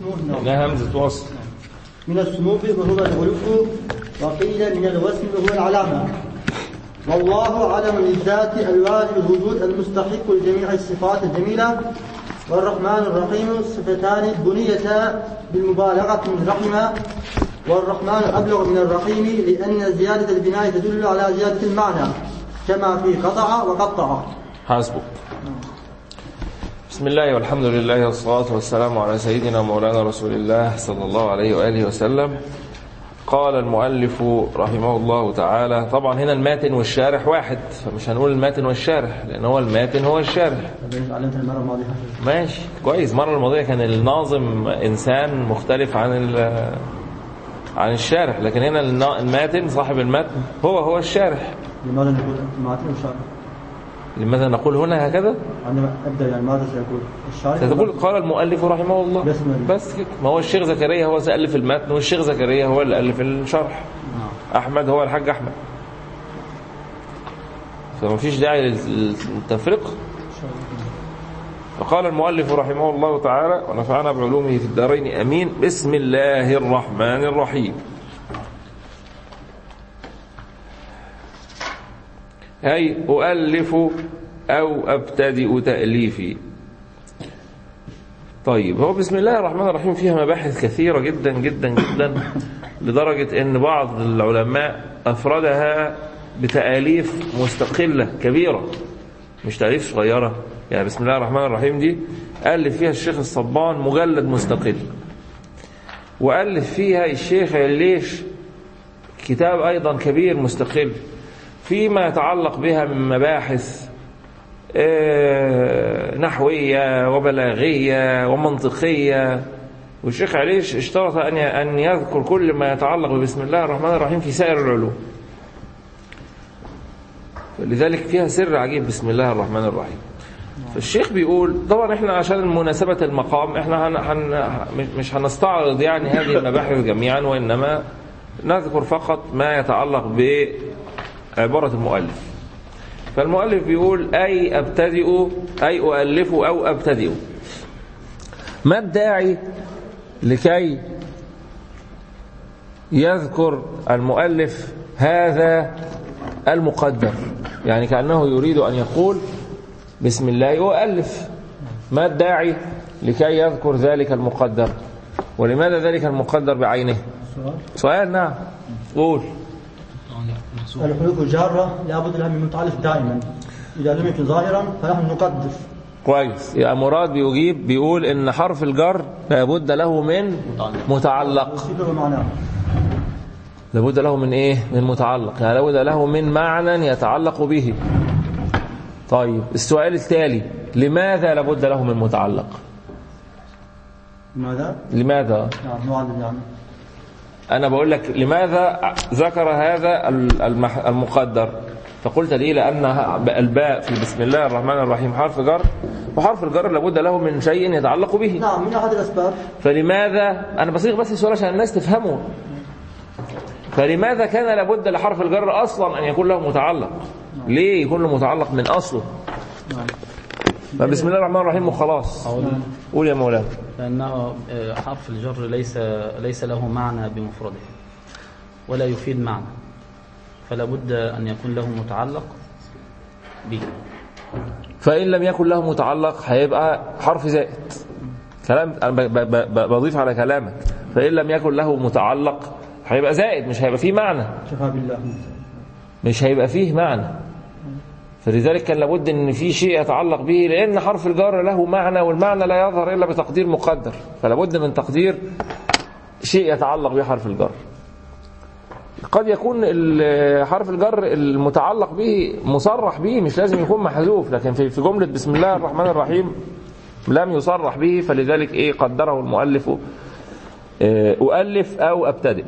اسمه نعم. إنها همزة وصل من السمو وهو الغلو وقيل من الوسم وهو العلامة والله علم للذات الواجب الوجود المستحق لجميع الصفات الجميلة والرحمن الرحيم صفتان بنيتا بالمبالغة من رحمة والرحمن أبلغ من الرحيم لأن زيادة البناء تدل على زيادة المعنى كما في قطع وقطع حسبك بسم الله والحمد لله والصلاة والسلام على سيدنا مولانا رسول الله صلى الله عليه وآله وسلم قال المؤلف رحمه الله تعالى طبعا هنا الماتن والشارح واحد فمش هنقول الماتن والشارح لأن هو الماتن هو الشارح علمت المرة الماضية ماشي كويس المرة الماضية كان الناظم إنسان مختلف عن ال- عن الشارح لكن هنا النا- الماتن صاحب المتن هو هو الشارح لماذا نقول معتم الشارع؟ لماذا نقول هنا هكذا عندما أبدأ يعني ماذا سيقول؟ الشارع ستقول قال المؤلف رحمه الله بس ما- بس كده ما هو الشيخ زكريا هو اللي ألف المتن والشيخ زكريا هو اللي ألف الشرح أحمد هو الحاج أحمد فما فيش داعي للتفرقة فقال المؤلف رحمه الله تعالى ونفعنا بعلومه في الدارين أمين بسم الله الرحمن الرحيم أي أؤلف أو أبتدئ تأليفي طيب هو بسم الله الرحمن الرحيم فيها مباحث كثيرة جدا جدا جدا لدرجة أن بعض العلماء أفردها بتآليف مستقلة كبيرة مش تأليف صغيرة يعني بسم الله الرحمن الرحيم دي ألف فيها الشيخ الصبان مجلد مستقل وألف فيها الشيخ عليش كتاب أيضا كبير مستقل فيما يتعلق بها من مباحث آه، نحوية وبلاغية ومنطقية والشيخ عليش اشترط أن أن يذكر كل ما يتعلق ببسم الله الرحمن الرحيم في سائر العلوم لذلك فيها سر عجيب بسم الله الرحمن الرحيم فالشيخ بيقول طبعا احنا عشان مناسبة المقام احنا هن هن مش هنستعرض يعني هذه المباحث جميعا وإنما نذكر فقط ما يتعلق بعبارة المؤلف فالمؤلف بيقول أي أبتدئ أي أؤلف أو أبتدئ ما الداعي لكي يذكر المؤلف هذا المقدر يعني كأنه يريد أن يقول بسم الله أؤلف ما الداعي لكي يذكر ذلك المقدر ولماذا ذلك المقدر بعينه سؤال نعم قول الحروف الجارة لابد لها من متعلق دائما إذا لم يكن ظاهرا فنحن نقدر كويس يا مراد بيجيب بيقول ان حرف الجر لابد له من متعلق وصفه معناه لابد له من ايه من متعلق يعني لابد له من معنى يتعلق به طيب السؤال التالي لماذا لابد له من متعلق لماذا؟ لماذا نعم معلم يعني انا بقول لك لماذا ذكر هذا المح- المقدر فقلت لي لان الباء في بسم الله الرحمن الرحيم حرف جر وحرف الجر لابد له من شيء يتعلق به نعم من أحد الأسباب فلماذا انا بصيغ بس السؤال عشان الناس تفهمه فلماذا كان لابد لحرف الجر اصلا ان يكون له متعلق ليه يكون له متعلق من اصله فبسم الله الرحمن الرحيم وخلاص قول يا مولانا لأنه آه، حرف الجر ليس ليس له معنى بمفرده ولا يفيد معنى فلا بد أن يكون له متعلق به فإن لم يكن له متعلق هيبقى حرف زائد كلام أنا ب- ب- ب- بضيف على كلامك فإن لم يكن له متعلق هيبقى زائد مش هيبقى فيه معنى شفا بالله مش هيبقى فيه معنى فلذلك كان لابد ان في شيء يتعلق به لان حرف الجر له معنى والمعنى لا يظهر الا بتقدير مقدر فلابد من تقدير شيء يتعلق بحرف الجر قد يكون ال- حرف الجر المتعلق به مصرح به مش لازم يكون محذوف لكن في في جملة بسم الله الرحمن الرحيم لم يصرح به فلذلك ايه قدره المؤلف آه، أؤلف أو أبتدئ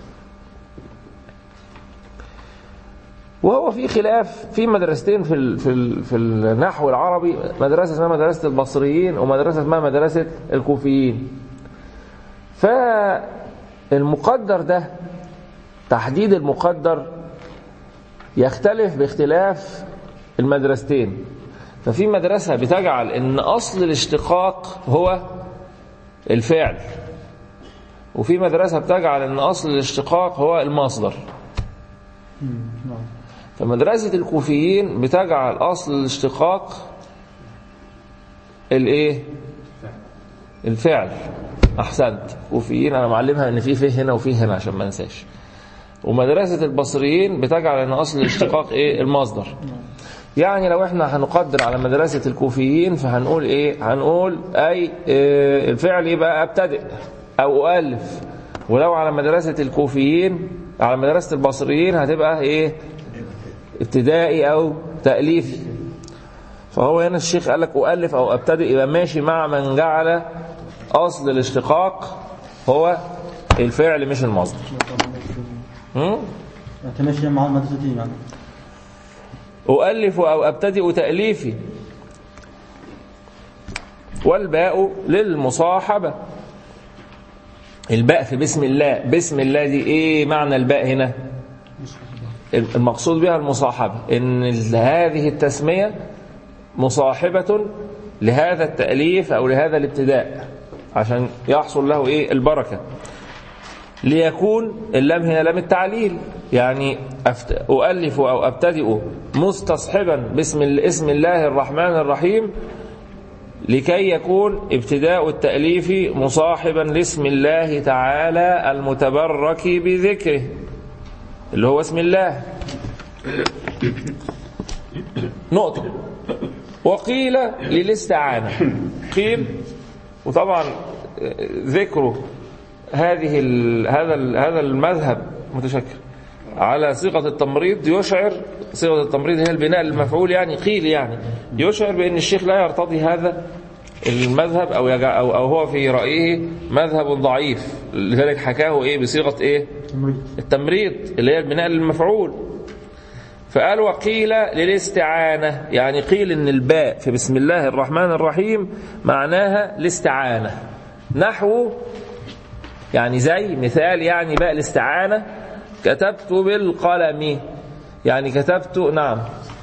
وهو في خلاف في مدرستين في ال في ال في النحو العربي مدرسه اسمها مدرسه البصريين ومدرسه اسمها مدرسه الكوفيين فالمقدر ده تحديد المقدر يختلف باختلاف المدرستين ففي مدرسه بتجعل ان اصل الاشتقاق هو الفعل وفي مدرسة بتجعل ان اصل الاشتقاق هو المصدر نعم فمدرسة الكوفيين بتجعل اصل الاشتقاق الايه الفعل احسنت كوفيين انا معلمها ان في فيه هنا وفيه هنا عشان ما انساش ومدرسة البصريين بتجعل ان اصل الاشتقاق ايه المصدر يعني لو احنا هنقدر على مدرسة الكوفيين فهنقول ايه هنقول اي اه الفعل يبقى ابتدئ او اؤلف ولو على مدرسة الكوفيين على مدرسة البصريين هتبقى ايه ابتدائي او تأليفي فهو هنا الشيخ قال لك أؤلف أو أبتدئ يبقى ماشي مع من جعل أصل الاشتقاق هو الفعل مش المصدر هم؟ تمشي مع المدرستين يعني أؤلف أو أبتدئ تأليفي والباء للمصاحبة الباء في بسم الله بسم الله دي ايه معنى الباء هنا المقصود بها المصاحبة ان هذه التسمية مصاحبة لهذا التأليف او لهذا الابتداء عشان يحصل له ايه البركة ليكون اللام هنا لام التعليل يعني أفت... أؤلف أو أبتدئ مستصحبا باسم اسم الله الرحمن الرحيم لكي يكون ابتداء التأليف مصاحبا لاسم الله تعالى المتبرك بذكره اللي هو اسم الله نقطة وقيل للاستعانة قيل وطبعا ذكره هذه ال هذا ال هذا المذهب متشكر على صيغة التمريض يشعر صيغة التمريض هي البناء المفعول يعني قيل يعني يشعر بأن الشيخ لا يرتضي هذا المذهب أو, يجع أو, أو هو في رأيه مذهب ضعيف لذلك حكاه إيه بصيغة إيه تمريض التمريض اللي هي البناء المفعول فقال وقيل للاستعانة يعني قيل ان الباء في بسم الله الرحمن الرحيم معناها الاستعانة نحو يعني زي مثال يعني باء الاستعانة كتبت بالقلم يعني كتبت نعم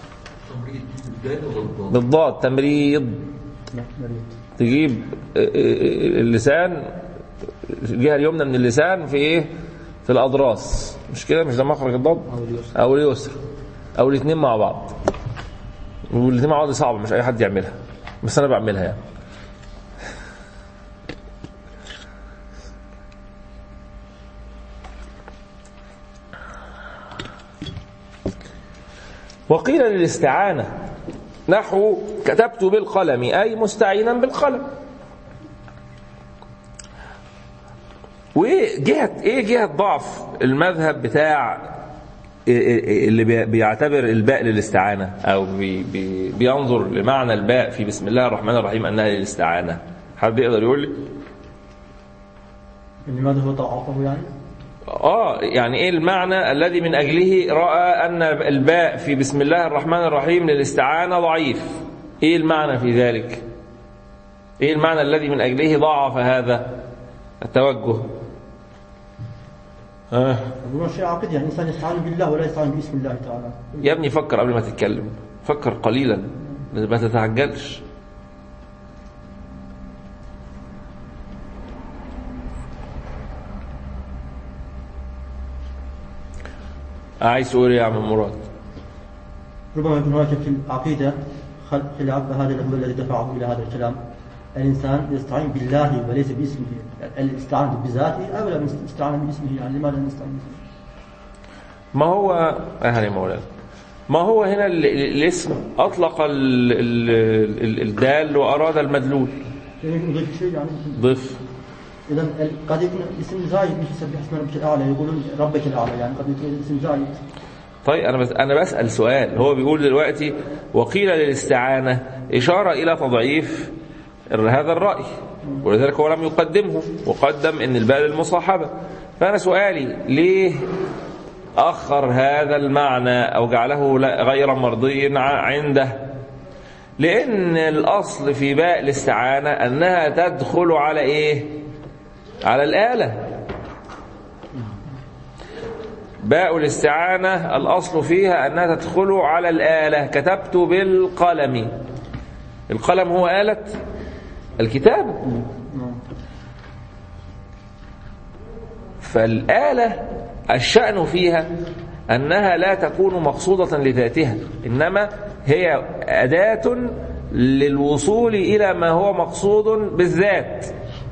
بالضاد تمريض لا مريض تجيب اللسان الجهة اليمنى من اللسان في ايه في الأضراس مش كده مش ده مخرج الضاد أو اليسر او اليسر او الاثنين مع بعض والاثنين مع بعض صعبه مش اي حد يعملها بس انا بعملها يعني وقيل للاستعانة نحو كتبت بالقلم أي مستعينا بالقلم وجهة ايه جهة ضعف المذهب بتاع اللي بي- بيعتبر الباء للاستعانة أو بي بي بينظر لمعنى الباء في بسم الله الرحمن الرحيم أنها للاستعانة حد يقدر يقول لي؟ لماذا هو ضعفه يعني؟ آه يعني إيه المعنى الذي من أجله رأى أن الباء في بسم الله الرحمن الرحيم للاستعانة ضعيف إيه المعنى في ذلك؟ إيه المعنى الذي من أجله ضعف هذا التوجه؟ آه. يقولون شيء عقيدي يعني الانسان يستعين بالله ولا يستعين باسم الله تعالى يا ابني فكر قبل ما تتكلم فكر قليلا ما تتعجلش عايز تقول ايه يا عم مراد ربما يكون هناك في العقيده خل- خلاف هذا هو الذي دفعه الى هذا الكلام الانسان يستعين بالله وليس باسمه الاستعانه بذاته اولى من الاستعانه باسمه يعني لماذا نستعين باسمه؟ ما هو اهلا يا مولانا ما هو هنا ال- ال- الاسم اطلق ال- ال- ال- الدال واراد المدلول يعني يمكن يضيف شيء يعني ضف اذا ال- قد يكون الاسم زايد مش يسبح اسم ربك الاعلى يقولون ربك الاعلى يعني قد يكون الاسم زايد طيب انا بس انا بسال سؤال هو بيقول دلوقتي وقيل للاستعانه اشاره الى تضعيف هذا الراي ولذلك هو لم يقدمه وقدم ان الباء للمصاحبه فانا سؤالي ليه اخر هذا المعنى او جعله لا- غير مرضي ع- عنده لان الاصل في باء الاستعانه انها تدخل على ايه على الاله باء الاستعانة الأصل فيها أنها تدخل على الآلة كتبت بالقلم القلم هو آلة الكتاب نعم فالآلة الشأن فيها أنها لا تكون مقصودة لذاتها إنما هي أداة للوصول إلى ما هو مقصود بالذات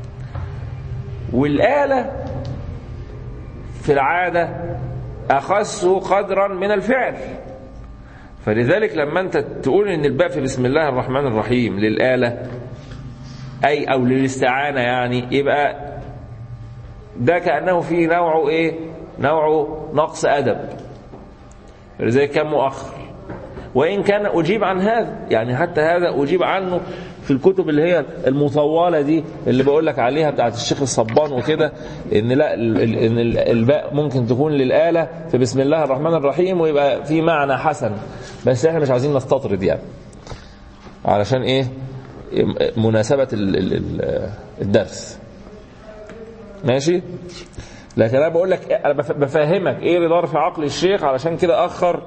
والآلة في العادة أخص قدرا من الفعل فلذلك لما أنت تقول إن الباء في بسم الله الرحمن الرحيم للآلة أي أو للاستعانة يعني يبقى ده كأنه فيه نوع إيه نوع نقص أدب لذلك كان مؤخر وإن كان أجيب عن هذا يعني حتى هذا أجيب عنه في الكتب اللي هي المطولة دي اللي بقول لك عليها بتاعت الشيخ الصبان وكده إن لا إن الباء ممكن تكون للآلة في بسم الله الرحمن الرحيم ويبقى في معنى حسن بس احنا مش عايزين نستطرد يعني علشان إيه مناسبة الدرس ماشي لكن انا بقول لك انا بفهمك ايه اللي دار في عقل الشيخ علشان كده اخر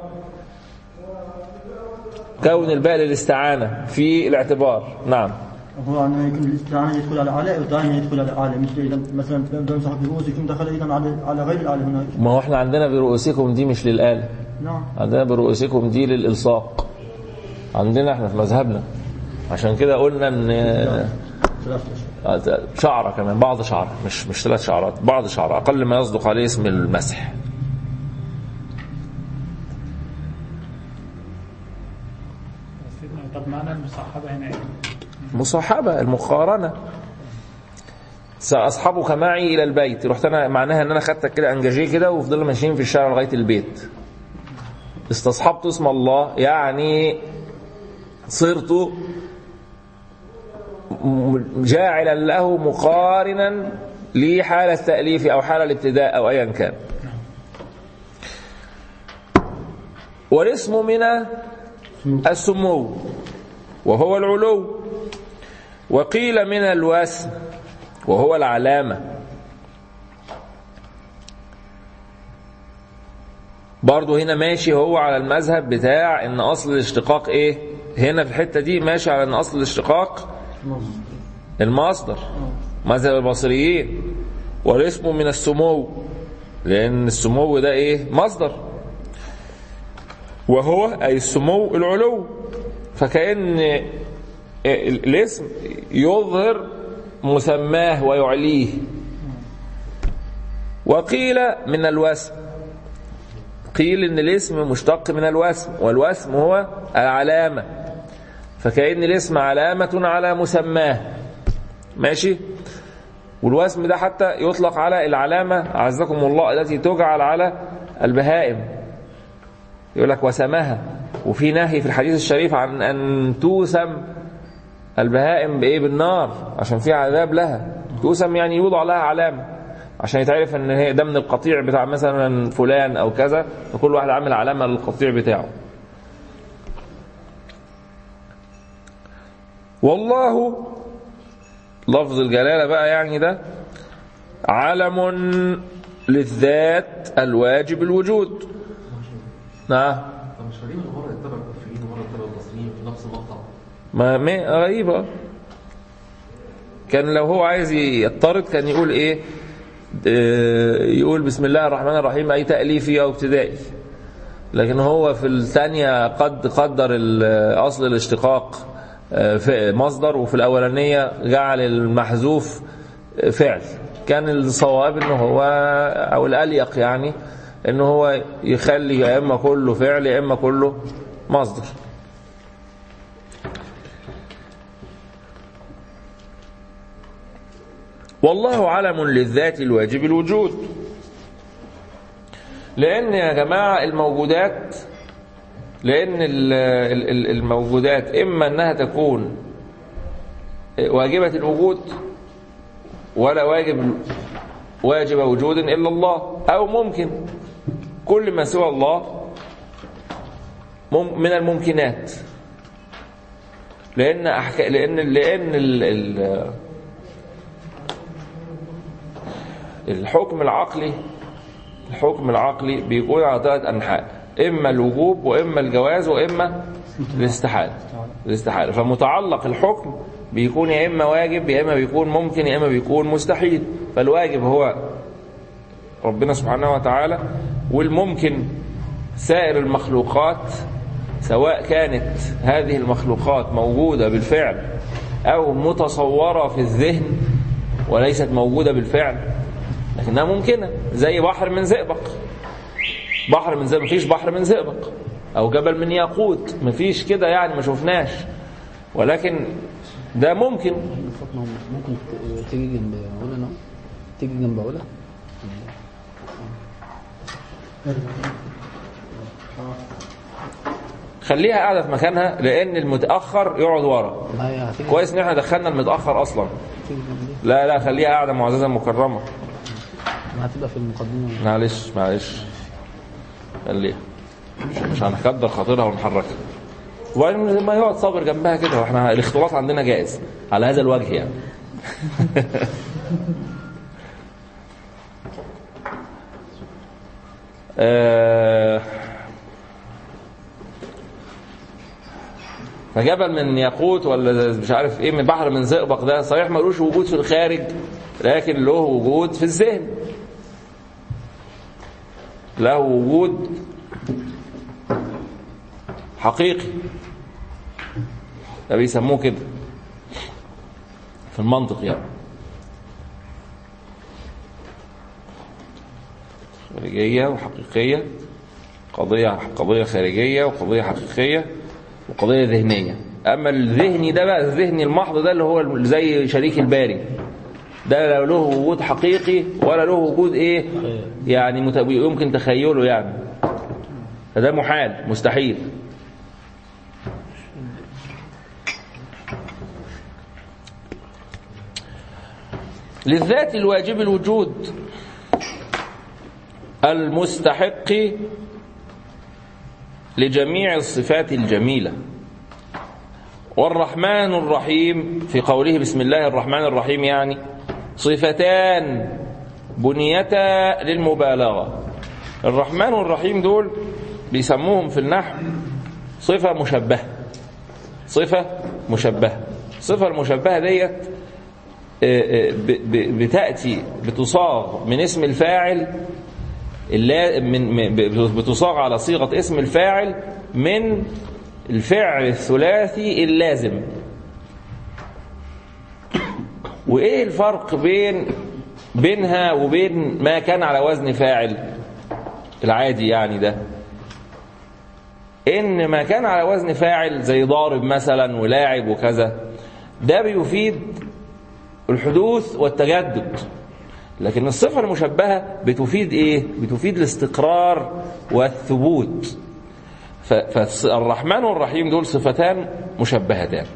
كون الباء للاستعانة في الاعتبار نعم هو عندما يكون الاستعانة يدخل على الآلة ودائما يدخل على الآلة مش إذا مثلا بمسح برؤوسكم دخل أيضا على على غير الآلة هناك ما هو احنا عندنا برؤوسكم دي مش للآلة نعم عندنا برؤوسكم دي للإلصاق عندنا احنا في مذهبنا عشان كده قلنا ان ثلاثة شعرة كمان بعض شعرة مش مش ثلاث شعرات بعض شعرة أقل ما يصدق عليه اسم المسح سيدنا طب معنى المصاحبة هنا ايه؟ مصاحبة المقارنة سأصحبك معي إلى البيت رحت أنا معناها إن أنا خدتك كده أنجاجيه كده وفضلنا ماشيين في الشارع لغاية البيت استصحبت اسم الله يعني صرت جاعلا له مقارنا لحال التأليف أو حال الابتداء أو أيا كان والاسم من السمو وهو العلو وقيل من الوسم وهو العلامة برضه هنا ماشي هو على المذهب بتاع ان اصل الاشتقاق ايه هنا في الحتة دي ماشي على ان اصل الاشتقاق المصدر مذهب البصريين والاسم من السمو لان السمو ده ايه مصدر وهو اي السمو العلو فكأن الاسم يظهر مسماه ويعليه وقيل من الوسم قيل ان الاسم مشتق من الوسم والوسم هو العلامة فكأن الاسم علامة على مسماه ماشي والوسم ده حتى يطلق على العلامة أعزكم الله التي تجعل على البهائم يقول لك وسمها وفي نهي في الحديث الشريف عن أن توسم البهائم بإيه بالنار عشان في عذاب لها توسم يعني يوضع لها علامة عشان يتعرف ان هي ده من القطيع بتاع مثلا فلان او كذا فكل واحد عامل علامة للقطيع بتاعه والله لفظ الجلالة بقى يعني ده علم للذات الواجب الوجود نعم طب مش غريب ان مره يتبع الكفريين ومره يتبع المصريين في نفس المقطع ما ما غريبة كان لو هو عايز يضطرد كان يقول ايه آه، يقول بسم الله الرحمن الرحيم اي تأليفي او ابتدائي لكن هو في الثانية قد قدر ال- اصل الاشتقاق آه، في مصدر وفي الاولانية جعل المحذوف آه، فعل كان الصواب انه هو او الاليق يعني انه هو يخلي يا اما كله فعل يا اما كله مصدر والله علم للذات الواجب الوجود لأن يا جماعة الموجودات لأن ال- ال- ال- الموجودات إما أنها تكون واجبة الوجود ولا واجب واجب وجود إلا الله أو ممكن كل ما سوى الله مم- من الممكنات لأن أحك... لأن لأن ال... ال... الحكم العقلي الحكم العقلي بيكون على ثلاث أنحاء إما الوجوب وإما الجواز وإما الاستحالة الاستحالة فمتعلق الحكم بيكون يا إما واجب يا إما بيكون ممكن يا إما بيكون مستحيل فالواجب هو ربنا سبحانه وتعالى والممكن سائر المخلوقات سواء كانت هذه المخلوقات موجودة بالفعل أو متصورة في الذهن وليست موجودة بالفعل لكنها ممكنة زي بحر من زئبق بحر من زئبق مفيش بحر من زئبق أو جبل من ياقوت مفيش كده يعني ما شفناش ولكن ده ممكن فاطمة ممكن ت- تيجي جنب علا نعم تيجي جنب علا خليها قاعدة في مكانها لأن المتأخر يقعد ورا لا هي هتيجي كويس إن احنا دخلنا المتأخر أصلا تيجي جنب دي لا لا خليها قاعدة معززة مكرمة ما هتبقى في المقدمة معلش معلش خليها مش, مش هنكدر خاطرها ونحركها وبعدين ما يقعد صابر جنبها كده واحنا الاختلاط عندنا جائز على هذا الوجه يعني آه، فجبل من ياقوت ولا مش عارف ايه من بحر من زئبق ده صحيح ملوش وجود في الخارج لكن له وجود في الذهن له وجود حقيقي ده بيسموه كده في المنطق يعني خارجية وحقيقية قضية قضية خارجية وقضية حقيقية وقضية ذهنية أما الذهني ده بقى الذهني المحض ده اللي هو زي شريك الباري ده لا له وجود حقيقي ولا له وجود ايه يعني مت- يمكن تخيله يعني فده محال مستحيل للذات الواجب الوجود المستحق لجميع الصفات الجميله والرحمن الرحيم في قوله بسم الله الرحمن الرحيم يعني صفتان بنيتا للمبالغة الرحمن والرحيم دول بيسموهم في النحو صفة مشبهة صفة مشبهة الصفة المشبهة ديت آه، آه، ب- ب- بتأتي بتصاغ من اسم الفاعل اللا- من من- ب- بتصاغ على صيغة اسم الفاعل من الفعل الثلاثي اللازم وايه الفرق بين بينها وبين ما كان على وزن فاعل العادي يعني ده ان ما كان على وزن فاعل زي ضارب مثلا ولاعب وكذا ده بيفيد الحدوث والتجدد لكن الصفة المشبهة بتفيد ايه بتفيد الاستقرار والثبوت ف- فالرحمن والرحيم دول صفتان مشبهتان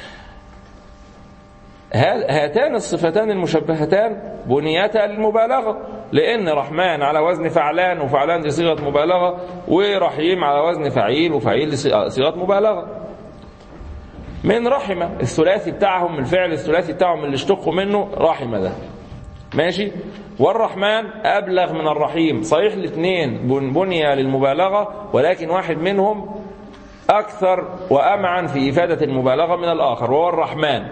ها- هاتان الصفتان المشبهتان بنيتا للمبالغة لأن رحمن على وزن فعلان وفعلان دي صيغة مبالغة ورحيم على وزن فعيل وفعيل دي صيغة مبالغة من رحمة الثلاثي بتاعهم الفعل الثلاثي بتاعهم اللي اشتقوا منه رحمة ده ماشي والرحمن أبلغ من الرحيم صحيح الاثنين بن- بني للمبالغة ولكن واحد منهم أكثر وأمعن في إفادة المبالغة من الآخر وهو الرحمن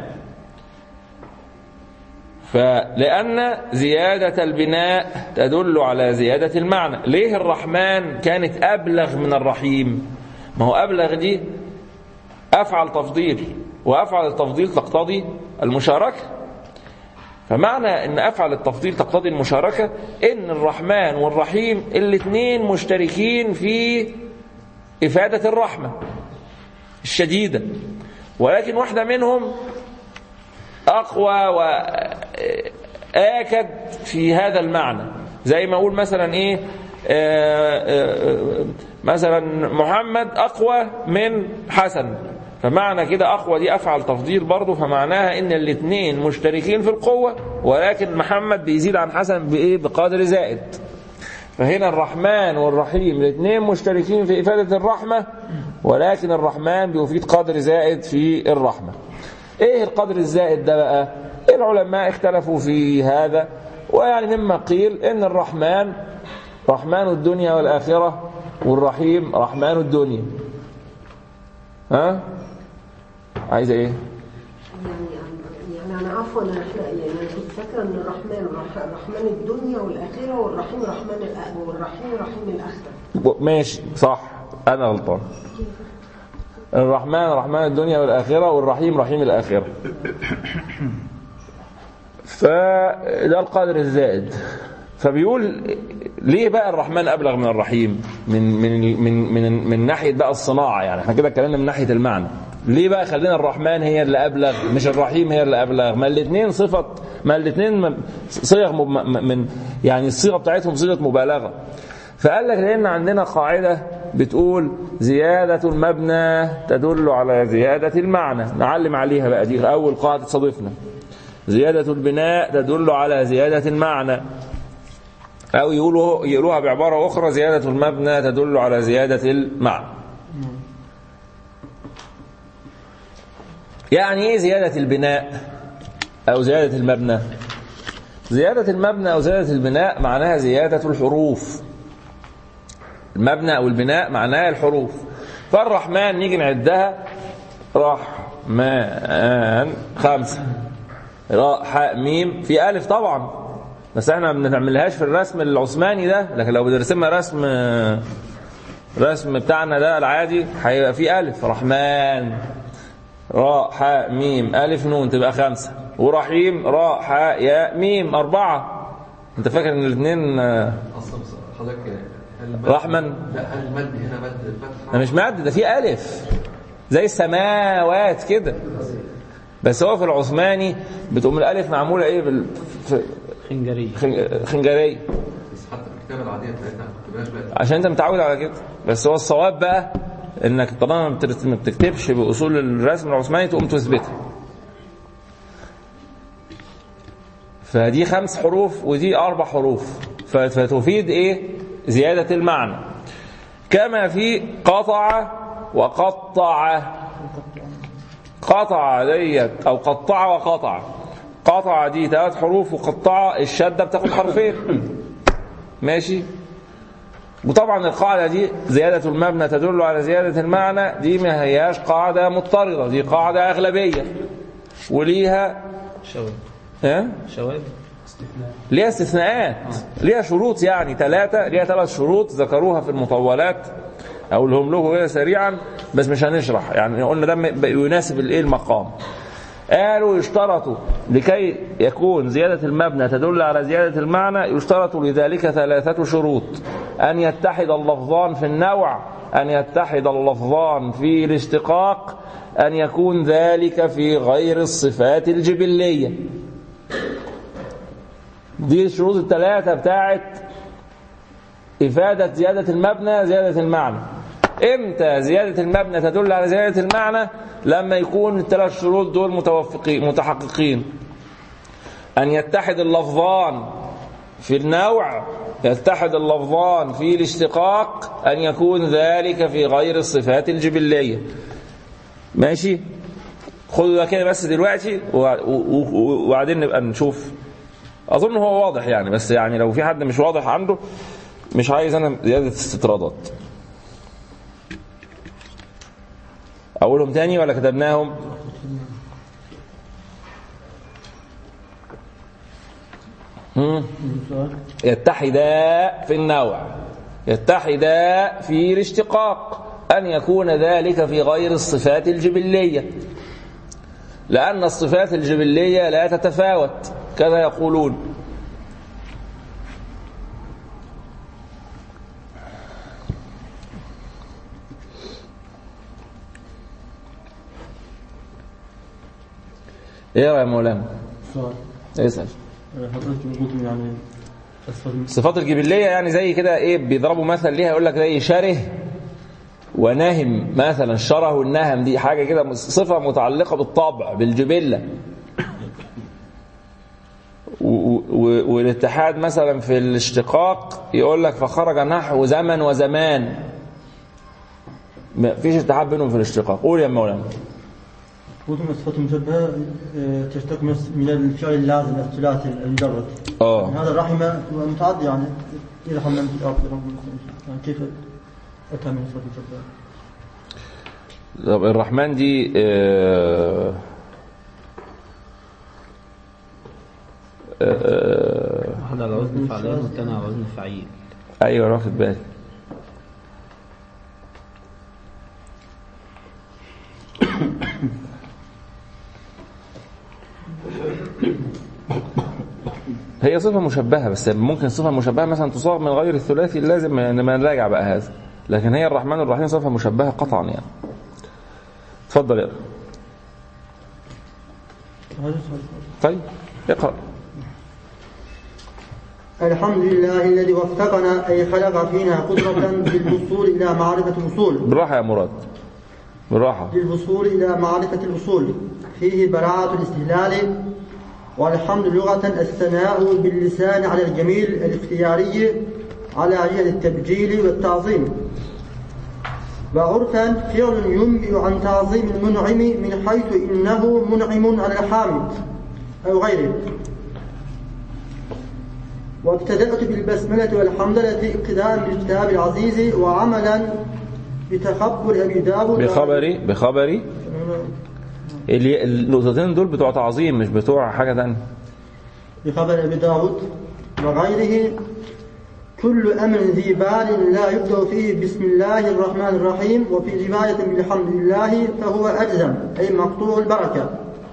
فلأن زيادة البناء تدل على زيادة المعنى ليه الرحمن كانت أبلغ من الرحيم ما هو أبلغ دي أفعل تفضيل وأفعل التفضيل تقتضي المشاركة فمعنى ان افعل التفضيل تقتضي المشاركه ان الرحمن والرحيم الاثنين مشتركين في افاده الرحمه الشديده ولكن واحده منهم اقوى واكد في هذا المعنى زي ما اقول مثلا ايه آه، آه، مثلا محمد اقوى من حسن فمعنى كده اقوى دي افعل تفضيل برضه فمعناها ان الاثنين مشتركين في القوه ولكن محمد بيزيد عن حسن بايه بقدر زائد فهنا الرحمن والرحيم الاثنين مشتركين في افاده الرحمه ولكن الرحمن بيفيد قدر زائد في الرحمه ايه القدر الزائد ده بقى العلماء اختلفوا في هذا ويعني مما قيل ان الرحمن رحمن الدنيا والاخره والرحيم رحمن الدنيا ها عايزه ايه يعني يعني انا عفوا احنا يعني انا كنت فاكره ان الرحمن الرح- الرحمن الدنيا والاخره والرحيم رحمن الأ- والرحيم رحيم الاخره ماشي صح انا غلطان الرحمن رحمن الدنيا والاخره والرحيم رحيم الاخره فده القدر الزائد فبيقول ليه بقى الرحمن ابلغ من الرحيم من من من من, من ناحيه بقى الصناعه يعني احنا كده اتكلمنا من ناحيه المعنى ليه بقى خلينا الرحمن هي اللي ابلغ مش الرحيم هي اللي ابلغ ما الاثنين صفه ما الاثنين صيغ مب- من يعني الصيغه بتاعتهم صيغه مبالغه فقال لك لان عندنا قاعده بتقول زياده المبنى تدل على زياده المعنى نعلم عليها بقى دي اول قاعده صادفنا زيادة البناء تدل على زيادة المعنى أو يقولوا يقولوها بعبارة أخرى زيادة المبنى تدل على زيادة المعنى يعني إيه زيادة البناء أو زيادة المبنى زيادة المبنى أو زيادة البناء معناها زيادة الحروف المبنى أو البناء معناها الحروف فالرحمن نيجي نعدها رحمن خمسة راء حاء ميم في ألف طبعا بس احنا ما بنعملهاش في الرسم العثماني ده لكن لو بنرسمها رسم رسم بتاعنا ده العادي هيبقى في ألف رحمن راء حاء ميم ألف نون تبقى خمسة ورحيم راء حاء ياء ميم أربعة أنت فاكر إن الاثنين آه، اصلا بس حضرتك هل المد- رحمن. لا هل المد هنا مد الفتحه ده مش مد ده في ألف زي السماوات كده بس هو في العثماني بتقوم الألف معمولة إيه بال... في- خنجرية خن- خنجرية بس حتى في الكتابه العاديه بتاعتنا ما بتبقاش بقى عشان انت متعود على كده بس هو الصواب بقى انك طالما ما بترت- ما بتكتبش باصول الرسم العثماني تقوم تثبتها فدي خمس حروف ودي اربع حروف ف- فتفيد ايه زياده المعنى كما في قطع وقطع قطع ديت او قطع وقطع قطع دي ثلاث حروف وقطع الشده بتاخد حرفين ماشي وطبعا القاعدة دي زيادة المبنى تدل على زيادة المعنى دي ما هياش قاعدة مضطردة دي قاعدة أغلبية وليها شواذ ها؟ شواذ ليها استثناءات ليها شروط يعني ثلاثة ليها ثلاث شروط ذكروها في المطولات أقولهم لكم كده سريعا بس مش هنشرح يعني قلنا ده م- يناسب الايه المقام قالوا يشترط لكي يكون زيادة المبنى تدل على زيادة المعنى يشترط لذلك ثلاثة شروط أن يتحد اللفظان في النوع أن يتحد اللفظان في الاشتقاق أن يكون ذلك في غير الصفات الجبلية دي الشروط الثلاثة بتاعت إفادة زيادة المبنى زيادة المعنى إمتى زيادة المبنى تدل على زيادة المعنى لما يكون الثلاث شروط دول متوفقين متحققين أن يتحد اللفظان في النوع يتحد اللفظان في الاشتقاق أن يكون ذلك في غير الصفات الجبلية ماشي خدوا ده كده بس دلوقتي وع- و- و- وبعدين نبقى نشوف اظن هو واضح يعني بس يعني لو في حد مش واضح عنده مش عايز انا زياده استطرادات اقولهم تاني ولا كتبناهم مم. يتحدا في النوع يتحدا في الاشتقاق ان يكون ذلك في غير الصفات الجبليه لأن الصفات الجبلية لا تتفاوت كذا يقولون ايه يا مولانا سؤال اسأل حضرتك قلت يعني الصفات الصفات الجبلية يعني زي كده ايه بيضربوا مثل ليها يقول لك زي شره ونهم مثلا الشره والنهم دي حاجة كده صفة متعلقة بالطبع بالجبلة و- و- والاتحاد مثلا في الاشتقاق يقول لك فخرج نحو زمن وزمان ما فيش اتحاد بينهم في الاشتقاق قول يا مولانا قلت من الصفات المشبهة آه، تشتق من من الفعل اللازم الثلاثي المجرد اه يعني هذا الرحمة متعدي يعني يرحم من في الأرض يرحم من في السماء. يعني كيف أتى من الصفات المشبهة طب الرحمن دي آه، آه، واحد على وزن فعلان والتاني على وزن فعيل ايوه واخد بالي هي صفة مشبهة بس ممكن صفة مشبهة مثلا تصاغ من غير الثلاثي اللازم ما نراجع بقى هذا لكن هي الرحمن الرحيم صفة مشبهة قطعا يعني اتفضل اقرا طيب اقرا الحمد لله الذي وفقنا أي خلق فينا قدرة للوصول إلى معرفة الأصول بالراحة يا مراد بالراحة للوصول إلى معرفة الأصول فيه براعة الاستهلال والحمد لغة الثناء باللسان على الجميل الاختياري على جهة التبجيل والتعظيم وعرفا فعل ينبئ عن تعظيم المنعم من حيث إنه منعم على الحامد أو غيره وابتدأت بالبسملة والحمدلة اقتداء بالكتاب العزيز وعملا بتخبر أبي داود بخبري بخبري اللي النقطتين دول بتوع تعظيم مش بتوع حاجة تانية بخبر أبي داود وغيره كل أمر ذي بال لا يبدأ فيه بسم الله الرحمن الرحيم وفي رواية بالحمد لله فهو أجزم أي مقطوع البركة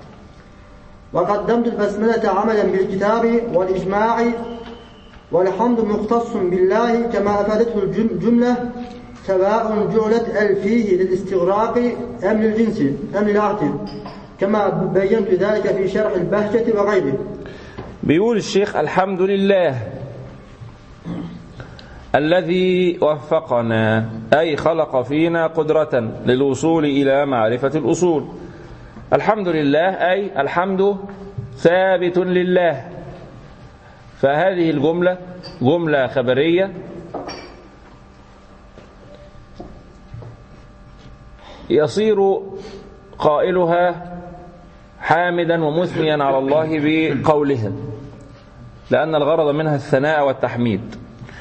وقدمت البسملة عملا بالكتاب والإجماع والحمد مختص بالله كما أفادته الجملة سواء جعلت ال فيه للاستغراق أم للجنس أم للعطف كما بينت ذلك في شرح البهجة وغيره بيقول الشيخ الحمد لله الذي وفقنا أي خلق فينا قدرة للوصول إلى معرفة الأصول الحمد لله أي الحمد ثابت لله فهذه الجملة جملة خبرية يصير قائلها حامدا ومثنيا على الله بقولها لأن الغرض منها الثناء والتحميد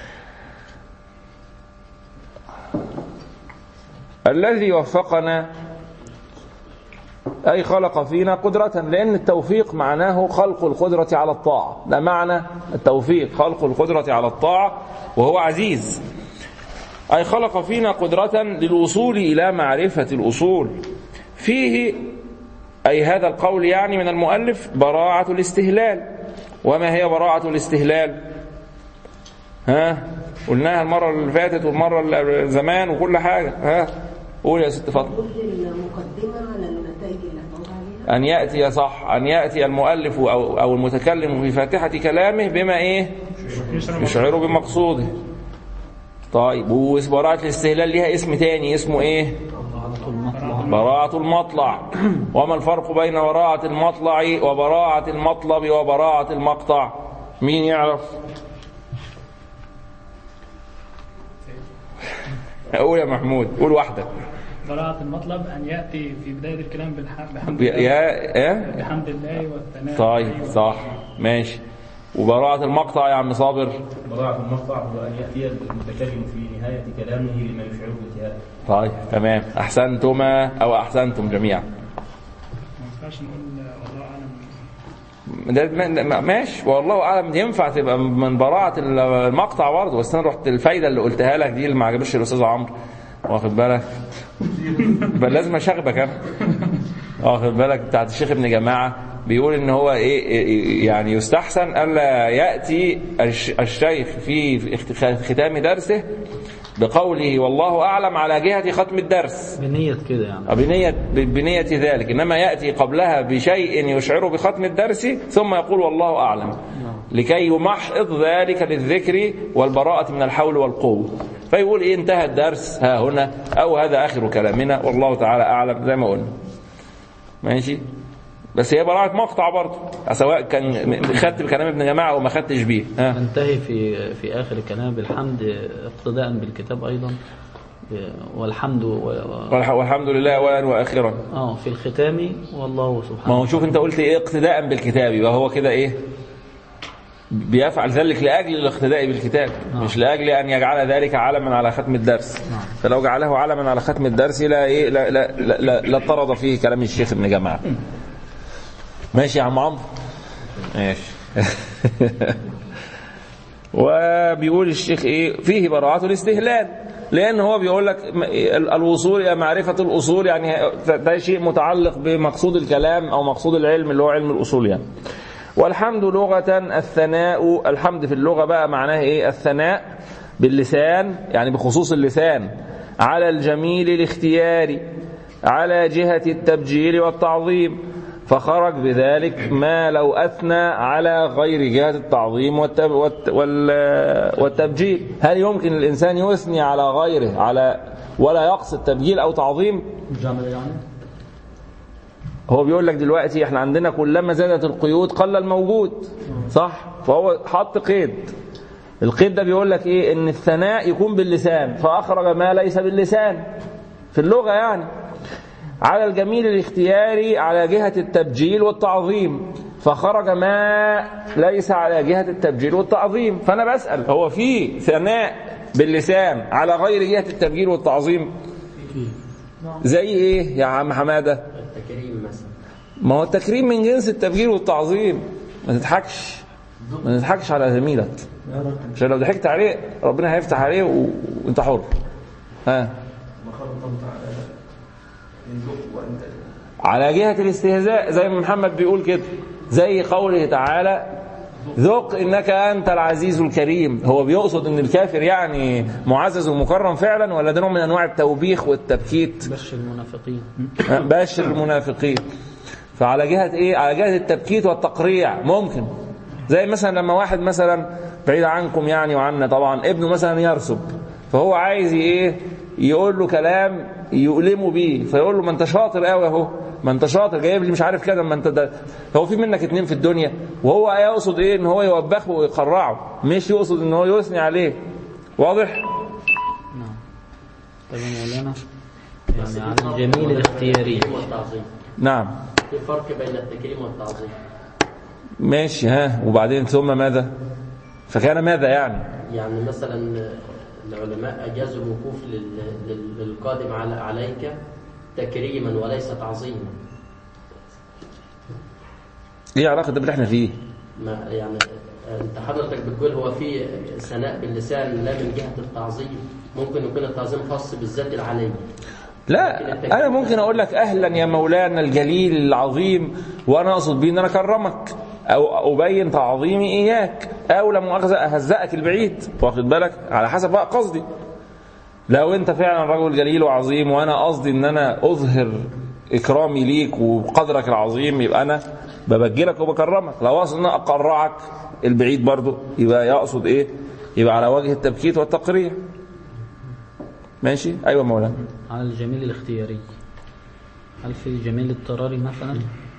الذي وفقنا أي خلق فينا قدرة لأن التوفيق معناه خلق القدرة على الطاعة ده معنى التوفيق خلق القدرة على الطاعة وهو عزيز أي خلق فينا قدرة للوصول إلى معرفة الأصول فيه أي هذا القول يعني من المؤلف براعة الاستهلال وما هي براعة الاستهلال ها قلناها المرة اللي فاتت والمرة اللي زمان وكل حاجة ها قول يا ست فاطمة نبذل المقدمة على النتائج اللي هتعود عليها أن يأتي صح أن يأتي المؤلف أو, أو المتكلم في فاتحة كلامه بما إيه يشعر بمقصوده طيب وبراءة الاستهلال ليها اسم تاني اسمه إيه براءة المطلع وما الفرق بين براءة المطلع وبراءة المطلب وبراءة المقطع مين يعرف قول يا محمود قول واحدة براءة المطلب أن يأتي في بداية الكلام بالح- بحمد يا الله إيه بحمد الله والثناء طيب عليه صح ماشي وبراءة المقطع يا عم صابر براعة المقطع هو أن يأتي المتكلم في نهاية كلامه لما يشعره بانتهاء طيب تمام أحسنتما أو أحسنتم جميعا ما ينفعش نقول والله أعلم ده ما- ماشي والله اعلم ينفع تبقى من براعه المقطع برضه بس انا رحت الفايده اللي قلتها لك دي اللي ما عجبش الاستاذ عمرو واخد بالك بل لازم اشاغبك انا واخد بالك بتاعت الشيخ ابن جماعه بيقول ان هو ايه إيه- يعني يستحسن الا ياتي الش- الشيخ في في اخت- ختام درسه بقوله والله اعلم على جهه ختم الدرس بنية كده يعني بنية, بنية ذلك إنما يأتي قبلها بشيء يشعر بختم الدرس ثم يقول والله أعلم لكي يمحض ذلك للذكر والبراءة من الحول والقوة فيقول إيه انتهى الدرس ها هنا أو هذا آخر كلامنا والله تعالى أعلم زي ما قلنا ماشي بس هي براءة مقطع برضه سواء كان خدت بكلام ابن جماعة أو ما خدتش بيه ها ننتهي في في آخر الكلام بالحمد اقتداء بالكتاب أيضا والحمد و... والح- والحمد لله أولا وآخرا اه في الختام والله ما سبحانه هو شوف انت قلت ايه اقتداء بالكتاب يبقى هو كده ايه بيفعل ذلك لاجل الاقتداء بالكتاب مش لاجل ان يجعل ذلك علما على ختم الدرس فلو جعله علما على ختم الدرس لا ايه لا لا لا, لا, لا طرد فيه كلام الشيخ ابن جماعه ماشي يا عم عمرو ماشي وبيقول الشيخ ايه فيه براءة الاستهلال لان هو بيقول لك م- ال- الوصول الى معرفة الاصول يعني ده شيء متعلق بمقصود الكلام او مقصود العلم اللي هو علم الاصول يعني والحمد لغة الثناء الحمد في اللغة بقى معناه ايه الثناء باللسان يعني بخصوص اللسان على الجميل الاختياري على جهة التبجيل والتعظيم فخرج بذلك ما لو أثنى على غير جهة التعظيم والتب والت وال- والتبجيل هل يمكن الإنسان يثني على غيره على ولا يقصد تبجيل أو تعظيم جمل يعني هو بيقول لك دلوقتي احنا عندنا كلما زادت القيود قل الموجود صح فهو حط قيد القيد ده بيقول لك ايه ان الثناء يكون باللسان فاخرج ما ليس باللسان في اللغه يعني على الجميل الاختياري على جهه التبجيل والتعظيم فخرج ما ليس على جهه التبجيل والتعظيم فانا بسال هو في ثناء باللسان على غير جهه التبجيل والتعظيم زي ايه يا عم حماده التكريم مثلا ما هو التكريم من جنس التبجيل والتعظيم ما تضحكش ما تضحكش على زميلك عشان لو ضحكت عليه ربنا هيفتح عليه و... وانت حر ها ما خلطت على يذوق وانت على جهة الاستهزاء زي ما محمد بيقول كده زي قوله تعالى ذق انك انت العزيز الكريم هو بيقصد ان الكافر يعني معزز ومكرم فعلا ولا ده نوع من انواع التوبيخ والتبكيت بشر المنافقين بشر المنافقين فعلى جهة ايه على جهة التبكيت والتقريع ممكن زي مثلا لما واحد مثلا بعيد عنكم يعني وعنا طبعا ابنه مثلا يرسب فهو عايز ايه يقول له كلام يؤلمه بيه فيقول له ما انت شاطر قوي اهو ما انت شاطر جايب لي مش عارف كده ما انت ده هو في منك اتنين في الدنيا وهو يقصد ايه ان هو يوبخه ويقرعه مش يقصد ان هو يثني عليه واضح نعم طيب يا مولانا يعني على الجميل الاختياري التكريم والتعظيم نعم في فرق بين التكريم والتعظيم ماشي ها وبعدين ثم ماذا فكان ماذا يعني يعني مثلا العلماء أجازوا الوقوف لل- لل- للقادم على عليك تكريما وليس تعظيما ايه علاقه ده باللي احنا فيه ما يعني انت حضرتك بتقول هو في ثناء باللسان لا من جهة التعظيم ممكن يكون التعظيم خاص بالذات العلي لا انا ممكن اقول لك اهلا يا مولانا الجليل العظيم وانا اقصد بيه ان انا اكرمك او ابين تعظيمي اياك او لا مؤاخذه اهزئك البعيد واخد بالك على حسب بقى قصدي لو انت فعلا رجل جليل وعظيم وانا قصدي ان انا اظهر اكرامي ليك وقدرك العظيم يبقى انا ببجلك وبكرمك لو اقصد ان انا اقرعك البعيد برضو يبقى يقصد ايه يبقى على وجه التبكيت والتقريع ماشي ايوه مولانا على الجميل الاختياري هل في جميل اضطراري مثلا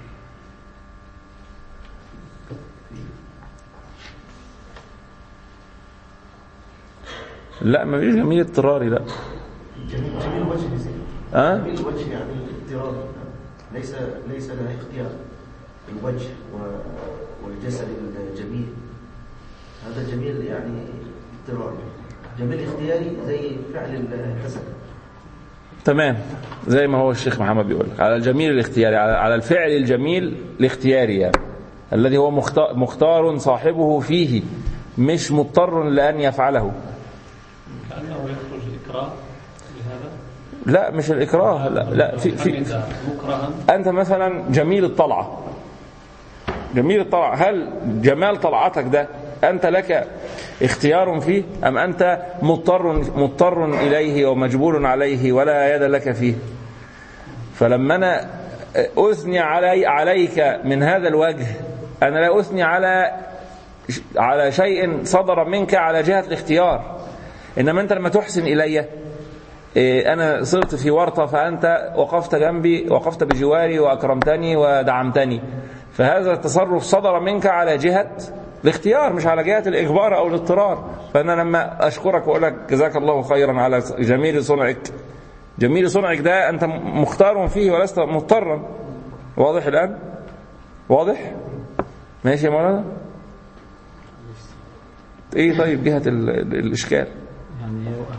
لا ما فيش جميل اضطراري لا جميل جميل وجه زين ها جميل الوجه يعني اضطراري ليس ليس له اختيار الوجه و- والجسد الجميل هذا جميل يعني اضطراري جميل اختياري زي فعل الحسن تمام زي ما هو الشيخ محمد بيقول لك على الجميل الاختياري على على الفعل الجميل الاختياري يعني الذي هو مختار, مختار صاحبه فيه مش مضطر لأن يفعله كأنه يخرج إكراه لهذا لا مش الإكراه لا, لا في, في حمد مكرها أنت مثلا جميل الطلعة جميل الطلعة هل جمال طلعتك ده أنت لك اختيار فيه أم أنت مضطر مضطر إليه ومجبور عليه ولا يد لك فيه فلما أنا أثني علي عليك من هذا الوجه أنا لا أثني على على شيء صدر منك على جهة الاختيار إنما أنت لما تحسن إلي إيه، أنا صرت في ورطة فأنت وقفت جنبي وقفت بجواري وأكرمتني ودعمتني فهذا التصرف صدر منك على جهة الاختيار مش على جهة الإجبار أو الاضطرار فأنا لما أشكرك وأقول لك جزاك الله خيرا على جميل صنعك جميل صنعك ده أنت مختار فيه ولست مضطرا واضح الآن؟ واضح؟ ماشي يا مولانا؟ إيه طيب جهة ال- ال- الإشكال؟ يعني هل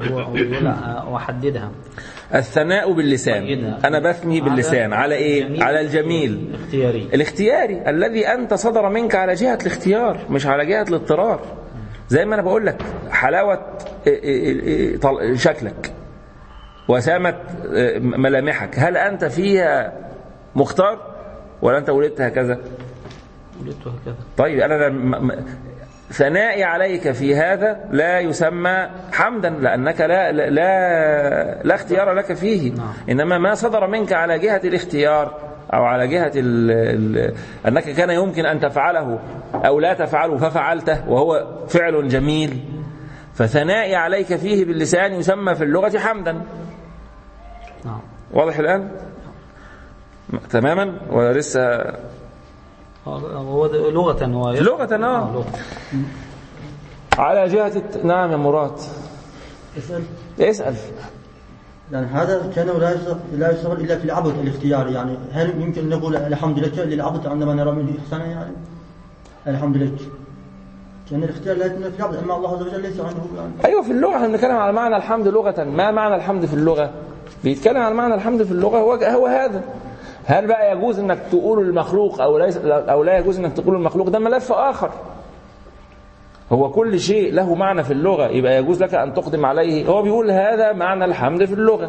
هو هو يقول آه، وحددها الثناء باللسان قيدها. أنا بثني باللسان على إيه؟ الجميل على الجميل اختياري الاختياري الذي أنت صدر منك على جهة الاختيار مش على جهة الاضطرار زي ما أنا بقول لك حلاوة إيه إيه إيه طل- شكلك وسامة إيه ملامحك هل أنت فيها مختار ولا أنت ولدت هكذا ولدت هكذا طيب أنا م- م- ثنائي عليك في هذا لا يسمى حمدا لأنك لا لا لا, لا اختيار لك فيه نعم. إنما ما صدر منك على جهة الاختيار أو على جهة ال ال أنك كان يمكن أن تفعله أو لا تفعله ففعلته وهو فعل جميل فثنائي عليك فيه باللسان يسمى في اللغة حمدا نعم واضح الآن؟ تماما ولا لسه آه، هو ده لغة هو لغة، آه. لغة على جهة الت... نعم يا مراد اسأل اسأل يعني هذا كانه لا يشتغل لا يشتغل الا في العبد الاختياري يعني هل يمكن ان نقول الحمد لك للعبد عندما نرى منه احسانا يعني الحمد لك كان الاختيار لا يكون في العبد اما الله عز وجل ليس عنده يعني ايوه في اللغه احنا بنتكلم على معنى الحمد لغه ما معنى الحمد في اللغه بيتكلم عن معنى الحمد في اللغه هو هو هذا هل بقى يجوز انك تقول المخلوق او ليس او لا يجوز انك تقول المخلوق ده ملف اخر هو كل شيء له معنى في اللغه يبقى يجوز لك ان تقدم عليه هو بيقول هذا معنى الحمد في اللغه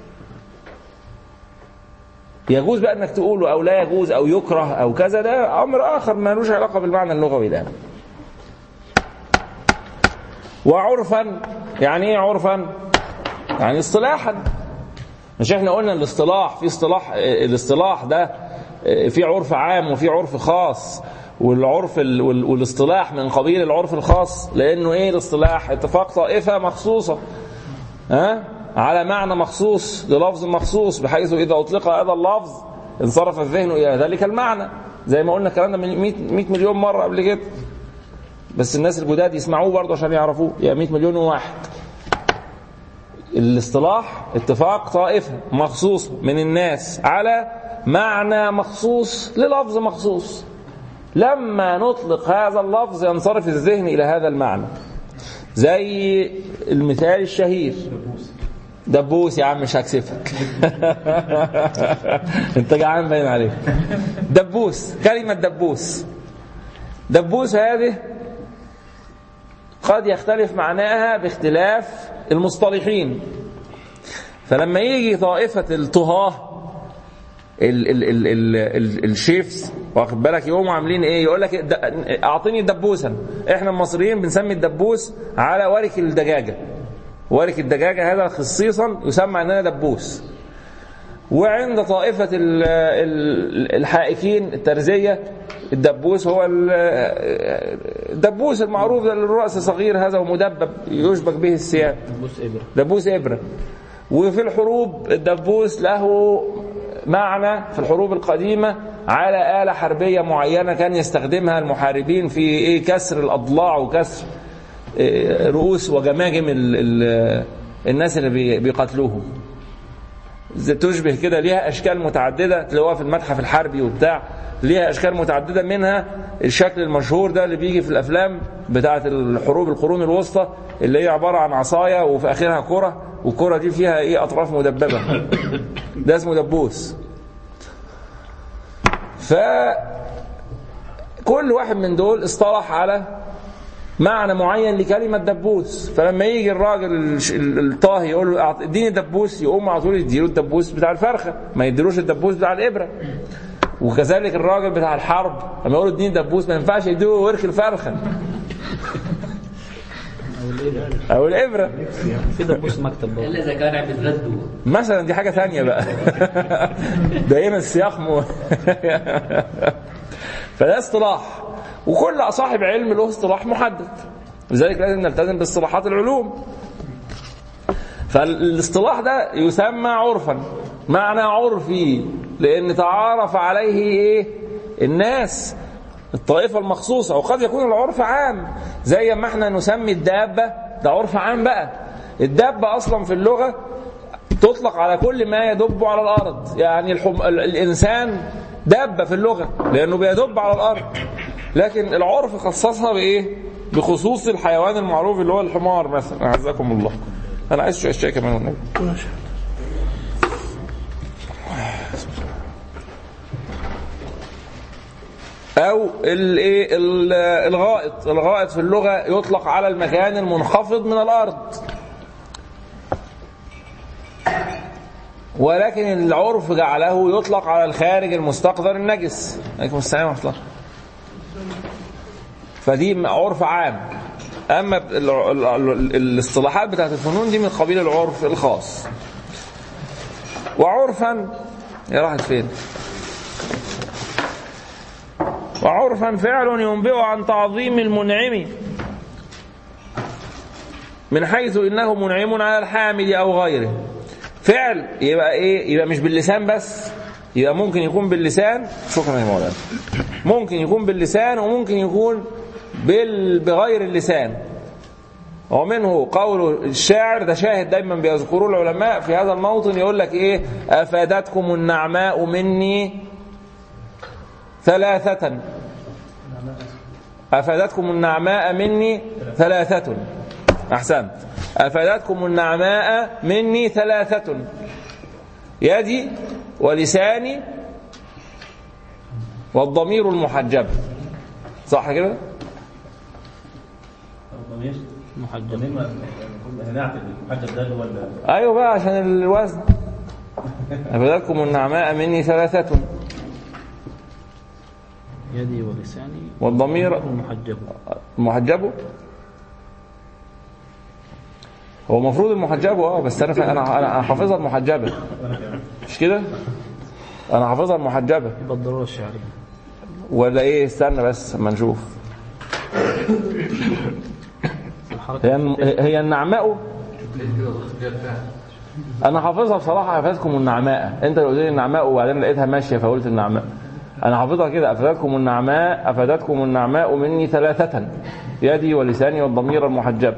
يجوز بقى انك تقوله او لا يجوز او يكره او كذا ده امر اخر ملوش علاقه بالمعنى اللغوي ده وعرفا يعني ايه عرفا يعني اصطلاحا مش احنا قلنا الاصطلاح في اصطلاح اه، الاصطلاح ده اه، في عرف عام وفي عرف خاص والعرف ال- وال- والاصطلاح من قبيل العرف الخاص لانه ايه الاصطلاح اتفاق طائفه مخصوصه ها على معنى مخصوص للفظ مخصوص بحيث اذا اطلق هذا اللفظ انصرف الذهن الى ذلك المعنى زي ما قلنا الكلام ده من 100 100 مليون مره قبل كده بس الناس الجداد يسمعوه برضه عشان يعرفوه يا 100 مليون وواحد الاصطلاح اتفاق طائفة مخصوصة من الناس على معنى مخصوص للفظ مخصوص لما نطلق هذا اللفظ ينصرف الذهن إلى هذا المعنى زي المثال الشهير دبوس يا عم مش هكسفك انت جعان باين عليك دبوس كلمة دبوس دبوس هذه قد يختلف معناها باختلاف المصطلحين فلما يجي طائفة الطهاة ال ال ال ال ال الشيفز واخد بالك يقوموا عاملين ايه يقول لك د- اعطيني دبوسا احنا المصريين بنسمي الدبوس على ورك الدجاجه ورك الدجاجه هذا خصيصا يسمى عندنا دبوس وعند طائفة ال- ال- الحائفين الترزية الدبوس هو ال- الدبوس المعروف ده الرأس صغير هذا ومدبب يشبك به الثياب بص إبرة دبوس إبرة وفي الحروب الدبوس له معنى في الحروب القديمة على آلة حربية معينة كان يستخدمها المحاربين في إيه كسر الأضلاع وكسر إيه رؤوس وجماجم ال ال الناس اللي بي- بيقاتلوهم زي تشبه كده ليها اشكال متعدده تلاقوها في المتحف الحربي وبتاع ليها اشكال متعدده منها الشكل المشهور ده اللي بيجي في الافلام بتاعه الحروب القرون الوسطى اللي هي عباره عن عصايه وفي اخرها كره والكره دي فيها ايه اطراف مدببه ده اسمه دبوس ف كل واحد من دول اصطلح على معنى معين لكلمة دبوس فلما يجي الراجل الش- الطاهي يقول له أعط- اديني دبوس يقوم على طول يديله الدبوس بتاع الفرخة ما يديلوش الدبوس بتاع الإبرة وكذلك الراجل بتاع الحرب لما يقول له اديني دبوس ما ينفعش يديله ورك الفرخة أو الإبرة أو الإبرة في دبوس مكتب برضه الا اذا كان عم بيتغدوا مثلا دي حاجة ثانية بقى ده هنا السياق م... فده اصطلاح وكل صاحب علم له اصطلاح محدد لذلك لازم نلتزم باصطلاحات العلوم فالاصطلاح ده يسمى عرفا معنى عرفي لان تعارف عليه ايه الناس الطائفة المخصوصة وقد يكون العرف عام زي ما احنا نسمي الدابة ده عرف عام بقى الدابة أصلا في اللغة تطلق على كل ما يدب على الأرض يعني الحم... ال- الإنسان دابة في اللغة لأنه بيدب على الأرض لكن العرف خصصها بإيه بخصوص الحيوان المعروف اللي هو الحمار مثلا أعزكم الله انا عايز شويه شاي كمان والنبي او الايه ال- الغائط الغائط في اللغه يطلق على المكان المنخفض من الارض ولكن العرف جعله يطلق على الخارج المستقذر النجس عليكم السلام ورحمه الله فدي عرف عام اما ال- ال- ال- الاصطلاحات بتاعت الفنون دي من قبيل العرف الخاص وعرفا يا راحت فين وعرفا فعل ينبئ عن تعظيم المنعم من حيث انه منعم على الحامل او غيره فعل يبقى ايه يبقى مش باللسان بس يبقى ممكن يكون باللسان شكرا يا مولانا ممكن يكون باللسان وممكن يكون بال بغير اللسان ومنه قول الشاعر ده شاهد دايما بيذكروه العلماء في هذا الموطن يقول لك ايه افادتكم النعماء مني ثلاثة أفادتكم النعماء مني ثلاثة أحسنت أفادتكم النعماء مني ثلاثة يدي ولساني والضمير المحجب صح كده؟ الضمير محجب الضمير ما- ما- هنعتل المحجب ده اللي هو ال- أيوة بقى عشان الوزن أفادتكم النعماء مني ثلاثة يدي ولساني والضمير المحجب محجبه هو المفروض المحجبه اه بس انا انا انا حافظها المحجبه مش كده انا حافظها المحجبه يبقى الضرورة الشعرية ولا ايه استنى بس اما نشوف الحركة هي هي النعماء انا حافظها بصراحه حفظكم النعماء انت اللي قلت لي النعماء وبعدين لقيتها ماشيه فقلت النعماء انا حافظها كده افادتكم النعماء افادتكم النعماء مني ثلاثه يدي ولساني والضمير المحجب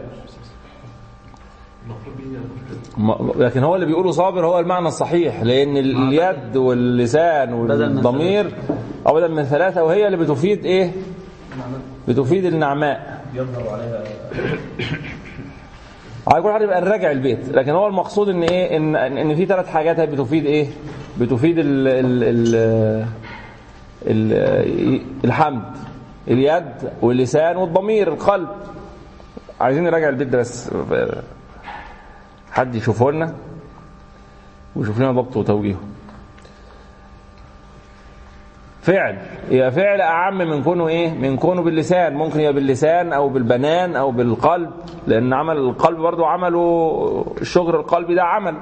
م- لكن هو اللي بيقوله صابر هو المعنى الصحيح لان ال- اليد واللسان والضمير ابدا من ثلاثه وهي اللي بتفيد ايه بتفيد النعماء يظهر عليها على كل حال يبقى نراجع البيت لكن هو المقصود ان ايه ان ان في ثلاث حاجات هي بتفيد ايه بتفيد ال ال ال ال الحمد اليد واللسان والضمير القلب عايزين نراجع البيت ده بس حد يشوفه لنا ويشوف لنا ضبطه وتوجيهه فعل يبقى فعل اعم من كونه ايه من كونه باللسان ممكن يبقى باللسان او بالبنان او بالقلب لان عمل القلب برضو عمله الشغل القلبي ده عمل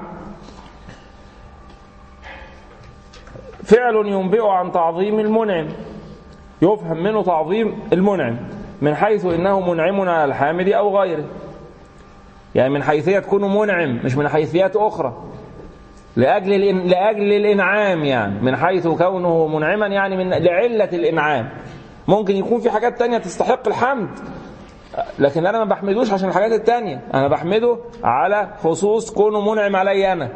فعل ينبئ عن تعظيم المنعم يفهم منه تعظيم المنعم من حيث انه منعم على الحامل او غيره يعني من حيثيه كونه منعم مش من حيثيات اخرى لأجل الإن... لأجل الإنعام يعني من حيث كونه منعما يعني من لعلة الإنعام ممكن يكون في حاجات تانية تستحق الحمد لكن أنا ما بحمدوش عشان الحاجات التانية أنا بحمده على خصوص كونه منعم علي أنا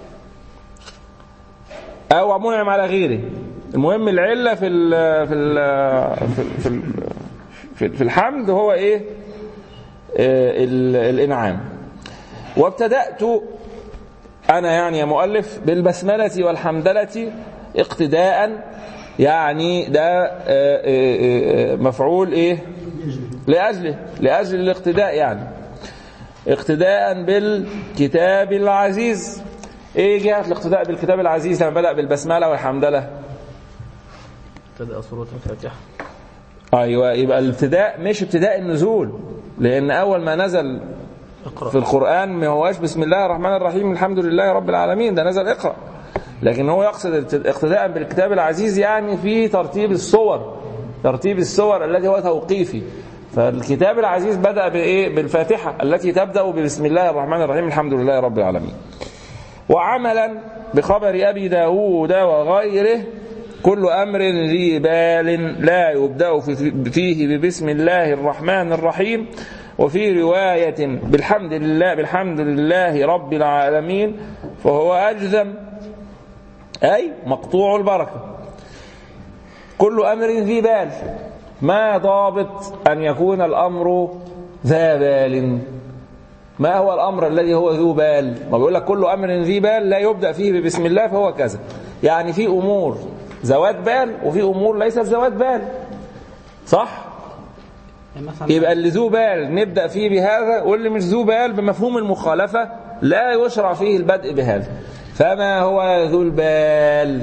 أو منعم على غيري المهم العلة في ال في ال في ال في, ال في, في الحمد هو إيه آه، ال- الإنعام وابتدأت أنا يعني يا مؤلف بالبسملة والحمدلة اقتداء يعني ده آه، آه، آه، مفعول إيه لأجله لأجل الاقتداء يعني اقتداء بالكتاب العزيز ايه جهة الاقتداء بالكتاب العزيز لما بدأ بالبسملة والحمدلة ابتدأ سورة الفاتحة ايوه يبقى الابتداء مش ابتداء النزول لان اول ما نزل اقرأ في القرآن ما هواش بسم الله الرحمن الرحيم الحمد لله رب العالمين ده نزل اقرأ لكن هو يقصد اقتداء بالكتاب العزيز يعني في ترتيب الصور ترتيب الصور الذي هو توقيفي فالكتاب العزيز بدأ بإيه بالفاتحة التي تبدأ بسم الله الرحمن الرحيم الحمد لله رب العالمين وعملا بخبر أبي داود وغيره كل أمر ذي بال لا يبدأ في- فيه ببسم الله الرحمن الرحيم وفي رواية بالحمد لله بالحمد لله رب العالمين فهو أجذم أي مقطوع البركة كل أمر ذي بال ما ضابط أن يكون الأمر ذا بال ما هو الأمر الذي هو ذو بال ما بيقول لك كل أمر ذي بال لا يبدأ فيه بسم الله فهو كذا يعني في أمور ذوات بال وفي أمور ليست ذوات بال صح يعني مثلا يبقى اللي ذو بال نبدأ فيه بهذا واللي مش ذو بال بمفهوم المخالفة لا يشرع فيه البدء بهذا فما هو ذو البال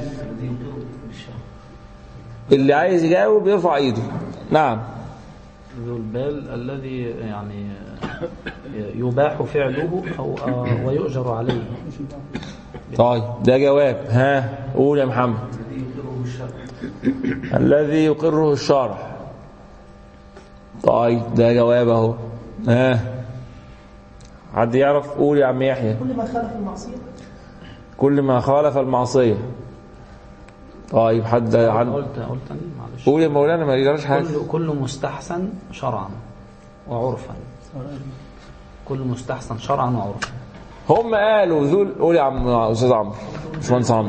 اللي عايز يجاوب يرفع ايده نعم ذو البال الذي يعني يباح فعله أو آه، ويؤجر عليه طيب ده جواب ها قول يا محمد الذي يقره الشرع طيب ده جواب اهو ها حد يعرف قول يا عم يحيى كل ما خالف المعصية كل ما خالف المعصية طيب حد حد قلت قلت أنا معلش قول يا مولانا ما يجراش حاجة كل كل مستحسن شرعا وعرفا كل مستحسن شرعا وعرفا هم قالوا ذو قول يا عم استاذ عمرو باشمهندس عمرو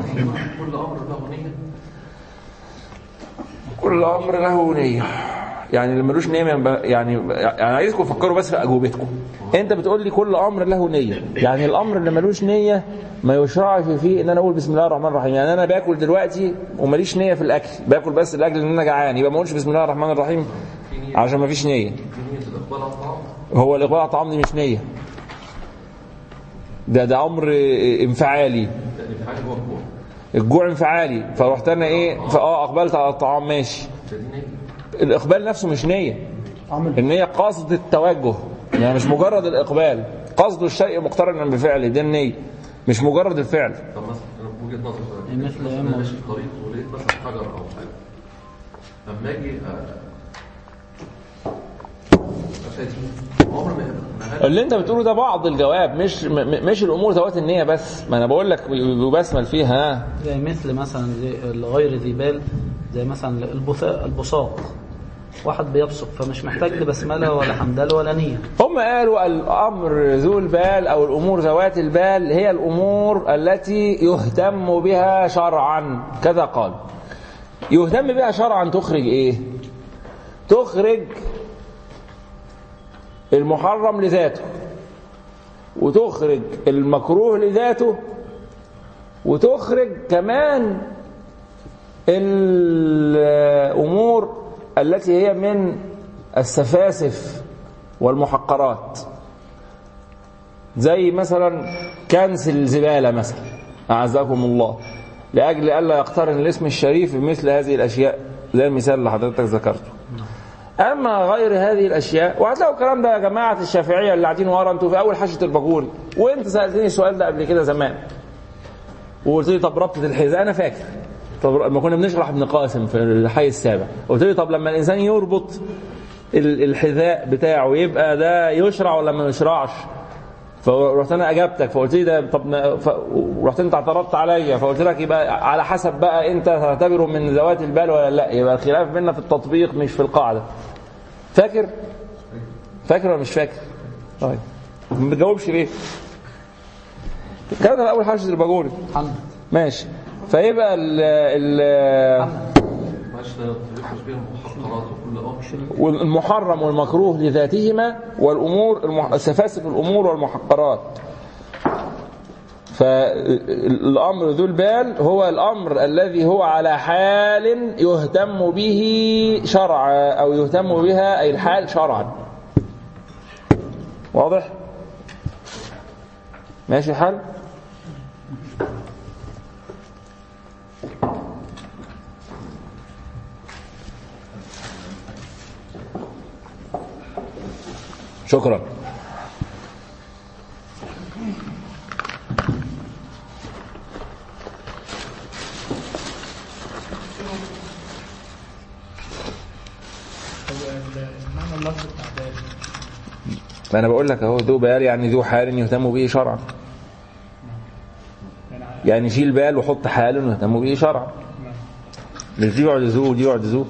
كل امر له نيه يعني اللي ملوش نيه ما ينبغ- يعني يعني عايزكم تفكروا بس في اجوبتكم انت بتقول لي كل امر له نيه يعني الامر اللي ملوش نيه ما يشرعش فيه ان انا اقول بسم الله الرحمن الرحيم يعني انا باكل دلوقتي وماليش نيه في الاكل باكل بس لاجل ان انا جعان يبقى ما اقولش بسم الله الرحمن الرحيم عشان ما فيش نيه هو الاقبال على الطعام دي مش نيه ده ده امر انفعالي الجوع انفعالي فرحت انا ايه فاه اقبلت على الطعام ماشي الاقبال نفسه مش نيه النيه قصد التوجه يعني مش مجرد الاقبال قصد الشيء مقترنا بفعله ده النيه مش مجرد الفعل طب مثلا انا في وجهه نظري يعني مثل مثلا إيه انا ما- ماشي في طريق ولقيت مثلا حجر او حاجه لما اجي أ- أفاتي عمر ما ما هل- اللي انت بتقوله ده بعض الجواب مش م- م- مش الامور ذوات النيه بس ما انا بقول لك بسمل فيها ها زي مثل مثلا زي الغير ذي بال زي مثلا البثاء البصاق واحد بيبصق فمش محتاج لبسمله ولا حمدله ولا نيه هم قالوا الامر ذو البال او الامور ذوات البال هي الامور التي يهتم بها شرعا كذا قال يهتم بها شرعا تخرج ايه تخرج المحرم لذاته وتخرج المكروه لذاته وتخرج كمان الامور التي هي من السفاسف والمحقرات زي مثلا كنس الزبالة مثلا أعزكم الله لأجل ألا يقترن الاسم الشريف بمثل هذه الأشياء زي المثال اللي حضرتك ذكرته أما غير هذه الأشياء وهتلاقوا الكلام ده يا جماعة الشافعية اللي قاعدين ورا أنتوا في أول حاشة الباجوري وأنت سألتني السؤال ده قبل كده زمان وقلت لي طب ربطة الحذاء أنا فاكر طب لما كنا بنشرح ابن قاسم في الحي السابع قلت لي طب لما الإنسان يربط ال- الحذاء بتاعه يبقى ده يشرع ولا ما يشرعش فرحت انا اجابتك فقلت لي ده طب ما- ف... ورحت انت اعترضت عليا فقلت لك يبقى على حسب بقى انت تعتبره من ذوات البال ولا لا يبقى الخلاف بيننا في التطبيق مش في القاعده فاكر فاكر ولا مش فاكر طيب ما بتجاوبش ليه الكلام ده في اول حاجه الباجوري محمد ماشي فيبقى ال ال معلش ده يخرج بين المحقرات وكل امر والمحرم والمكروه لذاتهما والامور المح... سفاسف الامور والمحقرات فالامر ذو البال هو الامر الذي هو على حال يهتم به شرعا او يهتم بها اي الحال شرعا واضح ماشي الحال شكرا هو ال- المعنى اللفظ بتاع بال ما انا بقول لك اهو ذو بال يعني ذو حال يهتم به شرعا يعني ع- يعني شيل بال وحط حال يهتم به شرعا مش دي يقعد ذو ودي يقعد ذو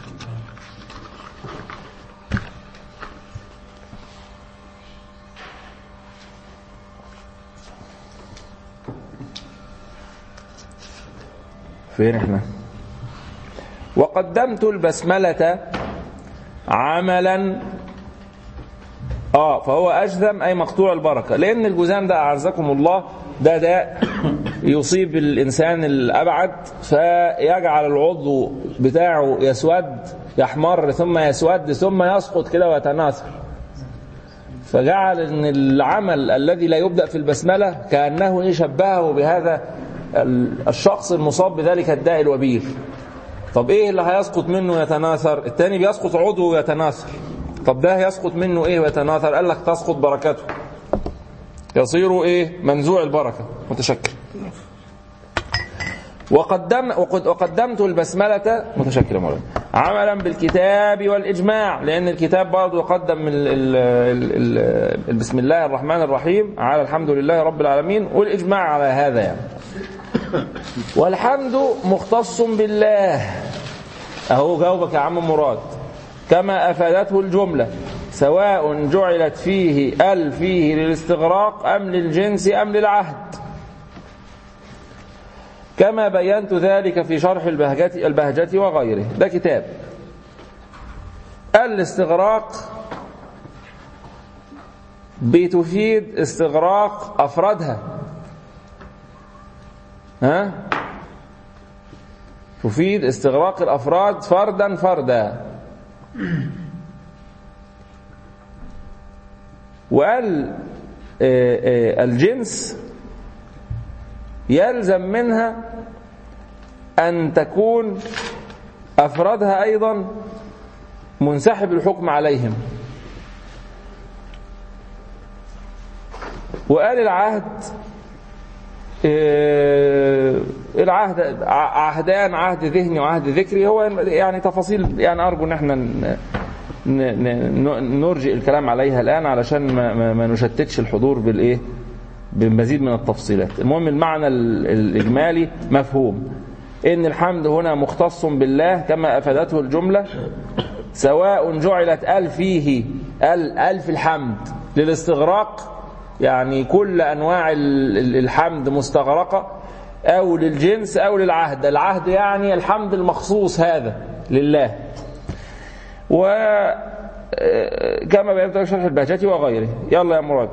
فين احنا وقدمت البسملة عملا اه فهو اجذم اي مقطوع البركه لان الجذام ده اعزكم الله ده داء يصيب الانسان الابعد فيجعل العضو بتاعه يسود يحمر ثم يسود ثم يسقط كده ويتناثر فجعل ان العمل الذي لا يبدا في البسمله كانه يشبهه بهذا ال- الشخص المصاب بذلك الداء الوبيل طب ايه اللي هيسقط منه يتناثر التاني بيسقط عضو ويتناثر طب ده يسقط منه ايه ويتناثر قال لك تسقط بركته يصير ايه منزوع البركه متشكر وقدم وقد وقدمت البسملة متشكر يا مولانا عملا بالكتاب والإجماع لأن الكتاب برضه يقدم ال ال ال ال بسم الله الرحمن الرحيم على الحمد لله رب العالمين والإجماع على هذا يعني والحمد مختص بالله أهو جاوبك يا عم مراد كما أفادته الجملة سواء جعلت فيه ال فيه للاستغراق أم للجنس أم للعهد كما بينت ذلك في شرح البهجة, البهجة وغيره ده كتاب الاستغراق بتفيد استغراق أفرادها ها تفيد استغراق الأفراد فردا فردا وقال آه، آه، الجنس يلزم منها أن تكون أفرادها أيضا منسحب الحكم عليهم وقال العهد آه، العهد ع- عهدان عهد ذهني وعهد ذكري هو يعني تفاصيل يعني أرجو أن احنا ن- ن- ن- نرجئ الكلام عليها الآن علشان ما, ما, ما نشتتش الحضور بالإيه بمزيد من التفصيلات المهم المعنى ال- الإجمالي مفهوم إن الحمد هنا مختص بالله كما أفادته الجملة سواء جعلت ال فيه ال الف الحمد للاستغراق يعني كل انواع ال- ال- الحمد مستغرقه او للجنس او للعهد العهد يعني الحمد المخصوص هذا لله و آه، كما بينت في شرح البهجة وغيره يلا يا مراد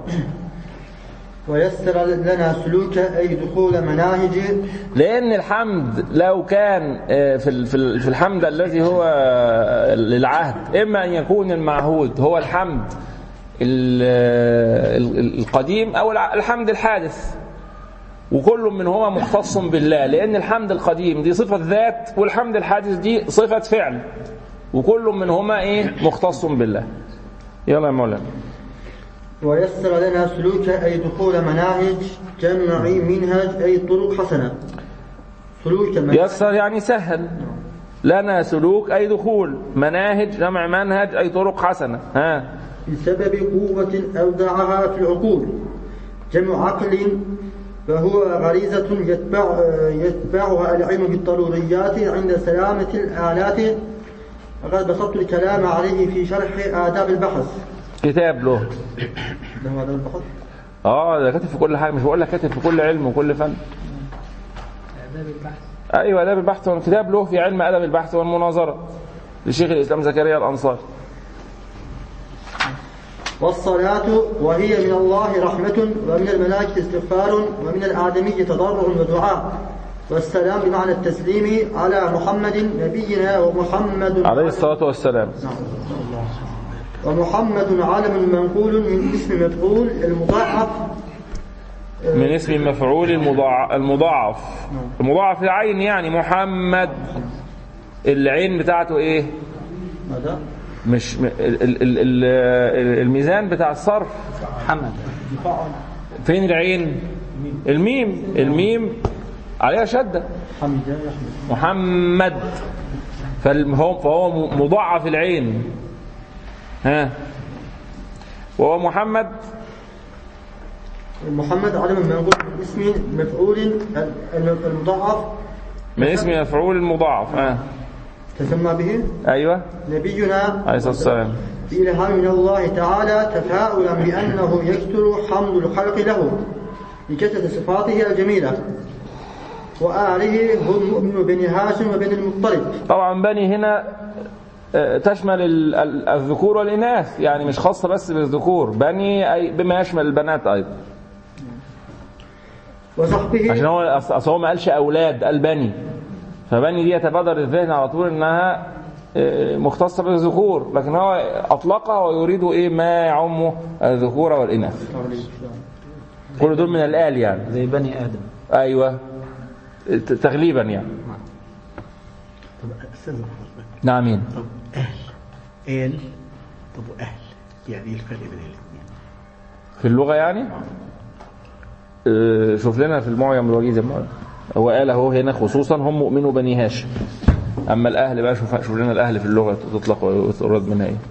ويسر لنا سلوك أي دخول مناهج لأن الحمد لو كان آه، في ال- في ال- في الحمد الذي هو آه، للعهد إما أن يكون المعهود هو الحمد ال- ال- القديم أو الع- الحمد الحادث وكل منهما مختص بالله لأن الحمد القديم دي صفة ذات والحمد الحادث دي صفة فعل وكل منهما إيه مختص بالله يلا يا مولانا ويسر لنا سلوك أي دخول مناهج جمع منهج أي طرق حسنة سلوك منهج يسر يعني سهل لنا سلوك أي دخول مناهج جمع منهج أي طرق حسنة ها بسبب قوة أودعها في العقول جمع عقل فهو غريزة يتبع يتبعها العلم بالضروريات عند سلامة الآلات وقد بسطت الكلام عليه في شرح آداب البحث كتاب له ده هو آداب البحث اه ده كاتب في كل حاجة مش بقول لك كاتب في كل علم وكل فن آداب البحث ايوه اداب البحث والكتاب له في علم ادب البحث والمناظرة لشيخ الاسلام زكريا الانصاري والصلاة وهي من الله رحمة ومن الملائكة استغفار ومن الآدمي تضرع ودعاء والسلام بمعنى التسليم على محمد نبينا ومحمد عليه الصلاة والسلام ومحمد علم منقول من اسم مفعول المضاعف من اسم مفعول المضاع- المضاعف المضاعف العين يعني محمد العين بتاعته ايه ماذا؟ مش م- ال- ال- ال- ال- الميزان بتاع الصرف محمد فين العين الميم الميم عليها شدة حمد يحمد محمد فهو فهو مضاعف العين ها وهو محمد محمد علم منقول من اسم مفعول المضاعف من اسم مفعول المضاعف ها تسمى به ايوه نبينا عليه الصلاه والسلام بإلهام من الله تعالى تفاؤلا بأنه يكثر حمد الخلق له لكثرة صفاته الجميلة وآله هم مؤمن بني هاشم وبني المطلب طبعا بني هنا آه، تشمل ال- ال- الذكور والإناث يعني مش خاصة بس بالذكور بني أي بما يشمل البنات أيضا وصحبه عشان هو أص- أصل هو ما قالش أولاد قال بني فبني دي يتبادر الذهن على طول إنها آه، مختصة بالذكور لكن هو أطلقها ويريد إيه ما يعم الذكور والإناث كل دول من الآل يعني زي بني آدم أيوة ت- تغليبا يعني طب استاذ حضرتك نعم طب اهل آل طب واهل يعني ايه الفرق بين الاثنين؟ في اللغة يعني آه، شوف لنا في المعجم الوجيز المعجم. هو قال اهو هنا خصوصا هم مؤمنوا بني هاشم اما الاهل بقى شوف شوف لنا الاهل في اللغة تطلق ويراد منها ايه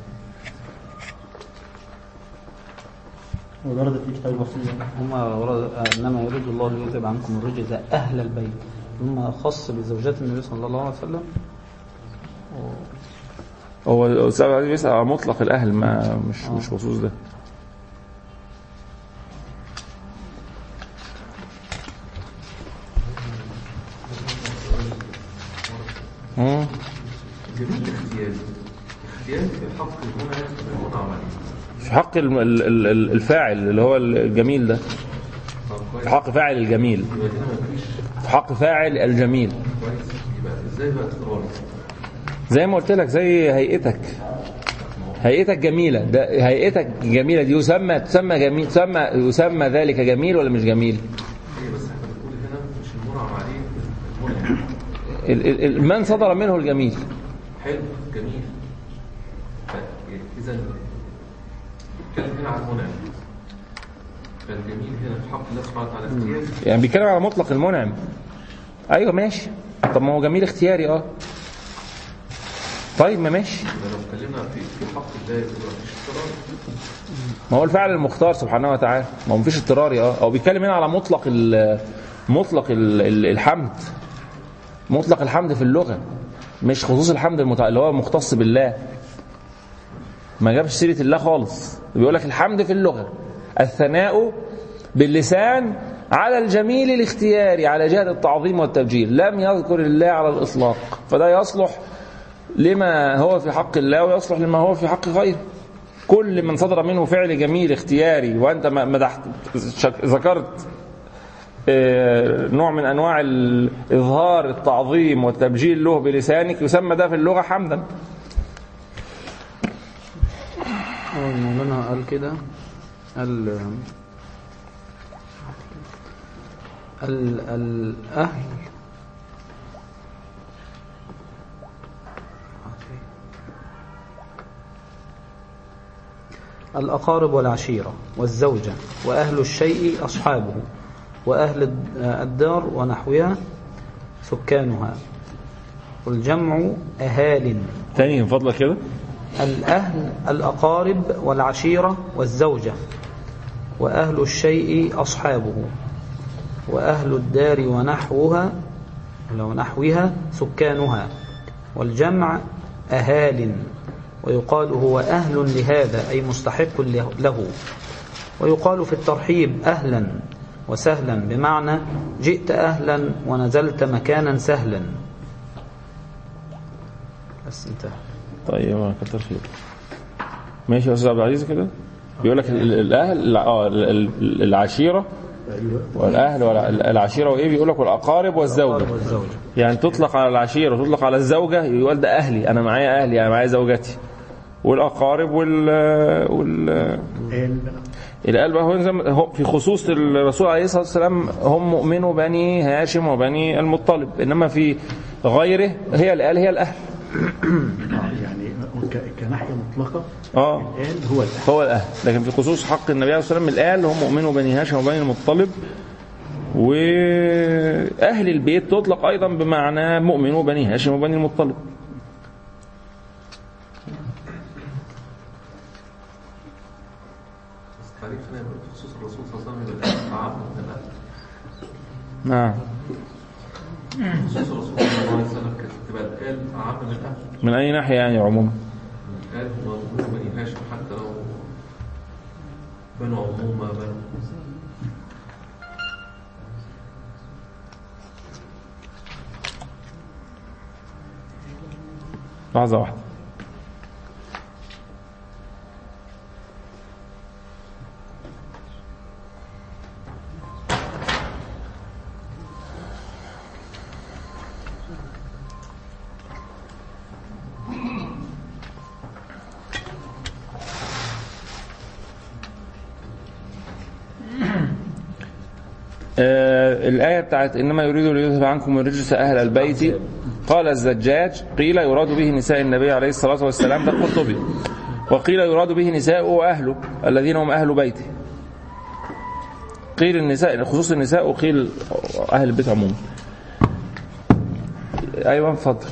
ورد في كتاب الوصية هم ورد انما يريد الله ليذهب عنكم الرجز اهل البيت ثم خص بزوجات النبي صلى الله عليه وسلم هو الأستاذ عايز بيسأل على مطلق الاهل ما مش مش خصوص ده مم. جميل اختياري اختياري في حق المنعم والمنعم عليه في حق الم- ال- ال- ال- الفاعل اللي هو الجميل ده طب في كويس حق فاعل الجميل يبقى هنا مفيش في حق فاعل الجميل كويس يبقى ازاي بقى اضطراري زي ما قلت لك زي هيئتك هيئتك جميلة ده هيئتك جميلة دي يسمى تسمى جميل تسمى يسمى ذلك جميل ولا مش جميل؟ هي بس احنا بنقول هنا مش المنعم عليه المنعم ال- ال- ال- من صدر منه الجميل حلو جميل اذا نتكلم هنا عن المنعم فالجميل هنا في حق الله سبحانه وتعالى اختياري يعني بيتكلم على مطلق المنعم ايوه ماشي طب ما هو جميل اختياري اه طيب ما ماشي يبقى لو اتكلمنا في في حق الله يبقى مفيش اضطرار ما هو الفعل المختار سبحانه وتعالى ما هو مفيش اضطراري اه هو بيتكلم هنا على مطلق ال مطلق ال ال الحمد مطلق الحمد في اللغة مش خصوص الحمد المتع... اللي هو مختص بالله ما جابش سيرة الله خالص بيقول لك الحمد في اللغة الثناء باللسان على الجميل الاختياري على جهة التعظيم والتبجيل لم يذكر الله على الإطلاق فده يصلح لما هو في حق الله ويصلح لما هو في حق غيره كل من صدر منه فعل جميل اختياري وانت ما مدحت شك- ذكرت آه، نوع من انواع ال- اظهار التعظيم والتبجيل له بلسانك يسمى ده في اللغه حمدا هو مولانا قال كده قال ال الأهل الأقارب والعشيرة والزوجة وأهل الشيء أصحابه وأهل الد- الدار ونحوها سكانها والجمع أهال تاني من فضلك كده الأهل الأقارب والعشيرة والزوجة وأهل الشيء أصحابه وأهل الدار ونحوها لو نحوها سكانها والجمع أهال ويقال هو أهل لهذا أي مستحق له ويقال في الترحيب أهلا وسهلا بمعنى جئت أهلا ونزلت مكانا سهلا بس انتهى طيب ما كتر خير ماشي يا استاذ عبد العزيز كده بيقول لك ال- ال- الاهل اه ال- ال- العشيره والاهل والعشيره وايه بيقول لك والاقارب والزوجه والزوجة يعني تطلق على العشيره وتطلق على الزوجه يقول ده اهلي انا معايا اهلي انا معايا زوجتي والاقارب وال وال آل القلب هو زي ما- هو في خصوص الرسول عليه الصلاه والسلام هم مؤمنوا بني هاشم وبني المطلب انما في غيره هي الال هي الاهل آه، يعني ك- كناحية مطلقة اه الآل هو الأهل هو الأهل لكن في خصوص حق النبي عليه الصلاة والسلام الآل هم مؤمنوا بني هاشم وبني المطلب وأهل البيت تطلق أيضا بمعنى مؤمنوا بني هاشم وبني المطلب بس التعريف هنا يبقى بخصوص الرسول صلى الله عليه وسلم يبقى أعم من الأهل نعم خصوص الرسول صلى الله عليه وسلم كانت تبقى الآل أعم من الأهل من أي ناحية يعني عموما الآل هم بني هاشم حتى لو بنو عمومة بنو لحظة واحدة آه الآية بتاعت إنما يريد ليذهب عنكم الرجس أهل البيت قال الزجاج قيل يراد به نساء النبي عليه الصلاة والسلام ده قرطبي وقيل يراد به نساءه وأهله الذين هم أهل بيته قيل النساء خصوص النساء وقيل أهل البيت عموما أيوة اتفضل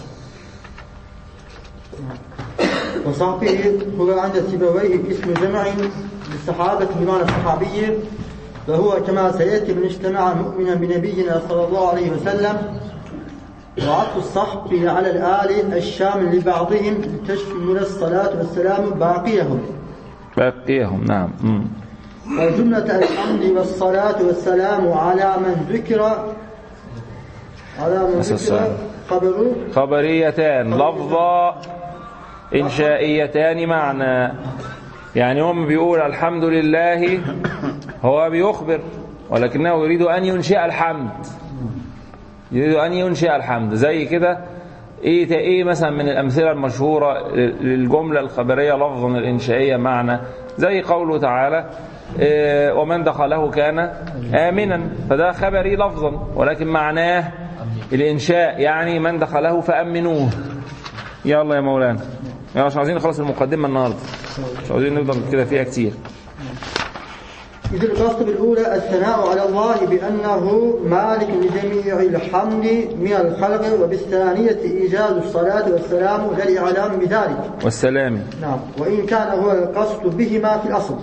وصحبه هو عند سيبويه اسم جمع للصحابة بمعنى الصحابي وهو كما سيأتي من اجتمع مؤمنا بنبينا صلى الله عليه وسلم وعطف الصحب على الآل الشامل لبعضهم لتشمل الصلاة والسلام باقيهم باقيهم نعم مم. وجملة الحمد والصلاة والسلام على من ذكر على من ذكر السلام. خبره خبريتان لفظا إنشائيتان معنى يعني هم بيقول الحمد لله هو بيخبر ولكنه يريد أن ينشئ الحمد يريد أن ينشئ الحمد زي كده إيه تا- إيه مثلا من الأمثلة المشهورة للجملة الخبرية لفظا الإنشائية معنى زي قوله تعالى إيه، ومن دخله كان آمنا فده خبري لفظا ولكن معناه الإنشاء يعني من دخله فأمنوه يلا يا مولانا يلا مش عايزين نخلص المقدمة النهاردة مش عايزين نفضل كده فيها كتير إذ القصد بالأولى الثناء على الله بأنه مالك لجميع الحمد من الخلق وبالثانية إيجاد الصلاة والسلام للإعلام بذلك والسلام نعم وإن كان هو القصد بهما في الأصل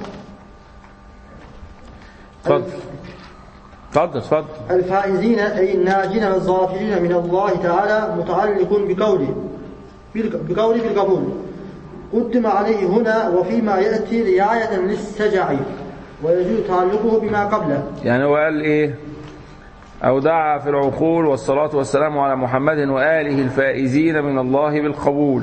اتفضل اتفضل اتفضل الفائزين أي الناجين والظافرين من الله تعالى متعلق بقوله بالق- بقوله بالقبول قدم عليه هنا وفيما يأتي رعاية للسجع ويجوز تعلقه بما قبله يعني هو قال ايه أودع في العقول والصلاة والسلام على محمد وآله الفائزين من الله بالقبول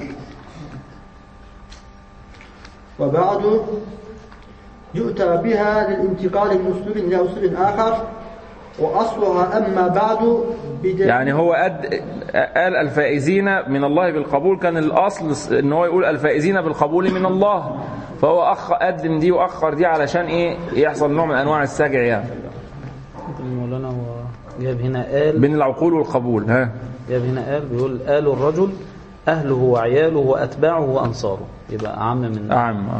وبعد يؤتى بها للانتقال من أسلوب إلى أسلوب آخر وأصلها أما بعد بدليل يعني هو قد قال الفائزين من الله بالقبول كان الأصل ان هو يقول الفائزين بالقبول من الله فهو أخ قدم دي وأخر دي علشان إيه يحصل نوع من أنواع السجع يعني مولانا هو جاب هنا قال بين العقول والقبول ها جاب هنا قال بيقول آل الرجل أهله وعياله وأتباعه وأنصاره يبقى أعم من أعم آه.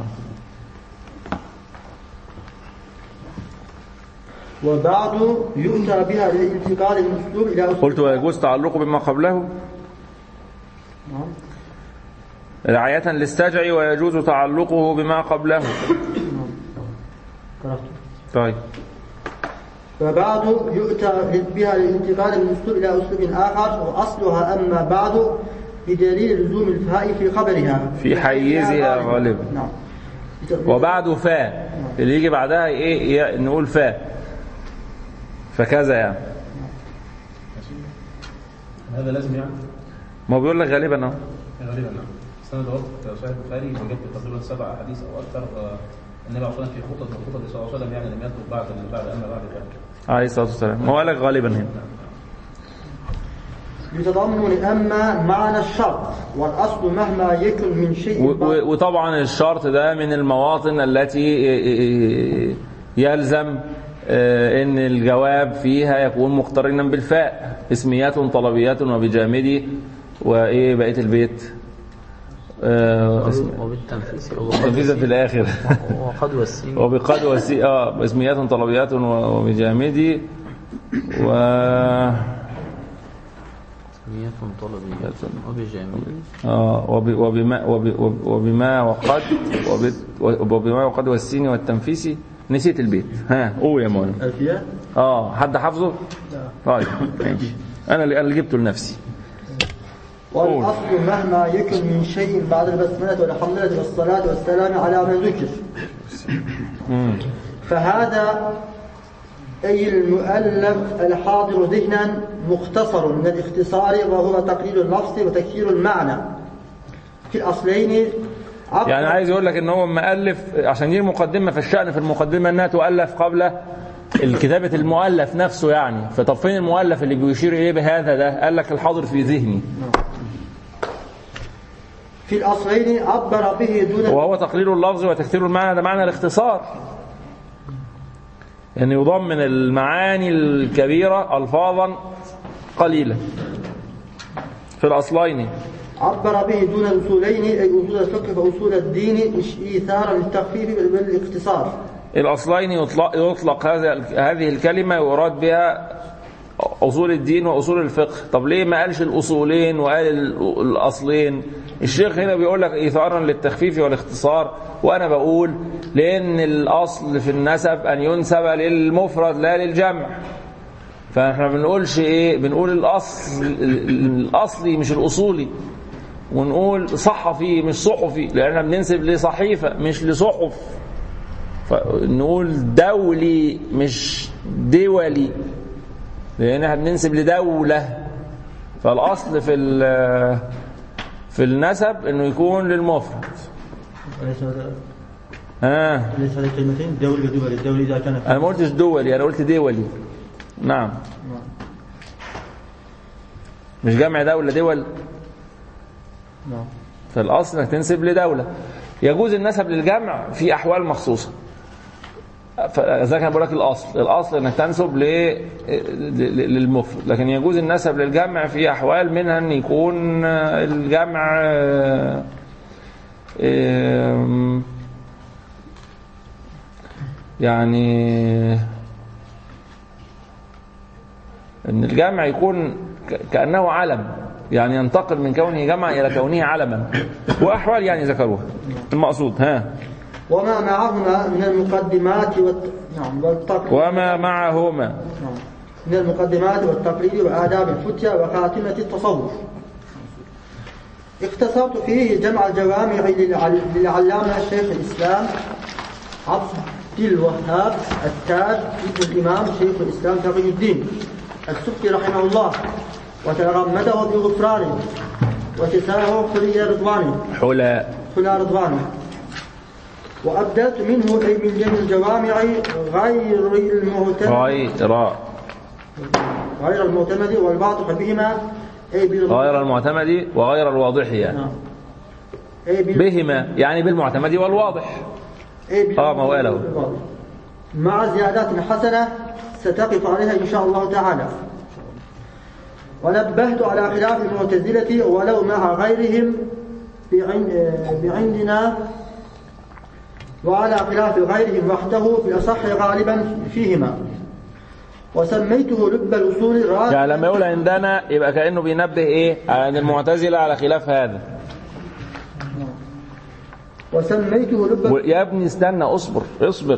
وبعد يؤتى بها للانتقال من أسلوب إلى أسلوب قلت ويجوز تعلقه بما قبله نعم. رعاية للسجع ويجوز تعلقه بما قبله كرهت. طيب وبعد يؤتى بها للانتقال من أسلوب إلى أسلوب آخر وأصلها أما بعد بدليل لزوم الفاء في خبرها في حيزها غالبا نعم وبعد فاء اللي يجي بعدها ايه ي- نقول فاء فكذا يعني هذا لازم يعني ما هو بيقول لك غالبا اهو غالبا نعم بس انا دورت في صحيح البخاري وجبت تقريبا سبع احاديث او اكثر آه، النبي عليه الصلاه والسلام في خطط من خطط صلى الله عليه وسلم يعني لم يترك بعد بعد اما بعد ذلك عليه الصلاه والسلام ما هو قال لك غالبا هنا يتضمن أما معنى الشرط والأصل مهما يكن من شيء و- و- وطبعا الشرط ده من المواطن التي يلزم آه، ان الجواب فيها يكون مقترنا بالفاء اسميات طلبيات وبجامدي وايه بقيه البيت آه، اسم- وبالتنفيذ تنفيذا في الاخر وقد والسين وبقد وسي اه اسميات طلبيات و- وبجامدي و نية طلبية وبجامل آه وب- وبما وب- وب- وبما وقد وب- وبما وقد والسين والتنفيس نسيت البيت ها قول يا مولانا ألفية اه حد حافظه؟ طيب ماشي انا اللي انا اللي جبته لنفسي والأصل مهما يكن من شيء بعد البسملة والحمدلة والصلاة والسلام على من ذكر مم. فهذا أي المؤلف الحاضر ذهنا مختصر من الاختصار وهو تقليل اللفظ وتكثير المعنى في الأصلين عبر يعني عايز يقول لك ان هو مؤلف عشان دي المقدمه في الشأن في المقدمه انها تؤلف قبل الكتابة المؤلف نفسه يعني فطب فين المؤلف اللي بيشير اليه بهذا ده قال لك الحاضر في ذهني في الأصلين عبر به دون وهو تقليل اللفظ وتكثير المعنى ده معنى الاختصار أن يضمن المعاني الكبيرة ألفاظا قليلة في الأصلين عبر به دون الأصولين أي أصول الفقه وأصول الدين إيثارا للتخفيف والاختصار الأصلين يطلق, يطلق هذا هذه الكلمة ويراد بها أصول الدين وأصول الفقه طب ليه ما قالش الأصولين وقال ال- الأصلين الشيخ هنا بيقول لك إيثارا للتخفيف والاختصار وأنا بقول لأن الأصل في النسب أن ينسب للمفرد لا للجمع فاحنا بنقولش ايه بنقول الاصل الاصلي مش الاصولي ونقول صحفي مش صحفي لان احنا بننسب لصحيفه مش لصحف فنقول دولي مش دولي لان احنا بننسب لدوله فالاصل في ال- في النسب انه يكون للمفرد أليس هذا ها أليس هذه كلمتين دولي ودولي الدولي إذا كان انا ما قلتش دولي انا قلت دولي نعم مش جمع دولة دول نعم فالأصل انك تنسب لدولة يجوز النسب للجمع في أحوال مخصوصة فذلك انا بقول لك الاصل الاصل انك تنسب ل- ل- للمفرد لكن يجوز النسب للجمع في احوال منها ان يكون الجمع آه، آم، يعني ان الجمع يكون ك- كانه علم يعني ينتقل من كونه جمع الى كونه علما واحوال يعني ذكروها المقصود ها وما معهما من المقدمات والت... نعم والتقليد وما معهما نعم. من المقدمات والتقليد وآداب الفتية وخاتمة التصوف اختصرت فيه جمع الجوامع للعل- للعلامة الشيخ الإسلام عبد الوهاب التاج ابن الإمام شيخ الإسلام تقي الدين السبكي رحمه الله وتغمده بغفرانه وكساه حلي رضوانه حلا حلى رضوانه وأبدلت منه أي من جميع الجوامع غير المعتمد غير غير المعتمد والواضح بهما أي بال- غير المعتمد وغير الواضح يعني نعم. أي بال- بهما يعني بالمعتمد والواضح أي بال- آه، ما هو قاله. بالواضح. مع زيادات حسنة ستقف عليها إن شاء الله تعالى ونبهت على خلاف المعتزلة ولو مع غيرهم بعن- آه، بعندنا وعلى خلاف غيرهم وحده بالأصح غالبا فيهما وسميته لب الأصول راس يعني لما يقول عندنا يبقى كأنه بينبه ايه على ان المعتزلة على خلاف هذا وسميته لب و- يا ابني استنى اصبر اصبر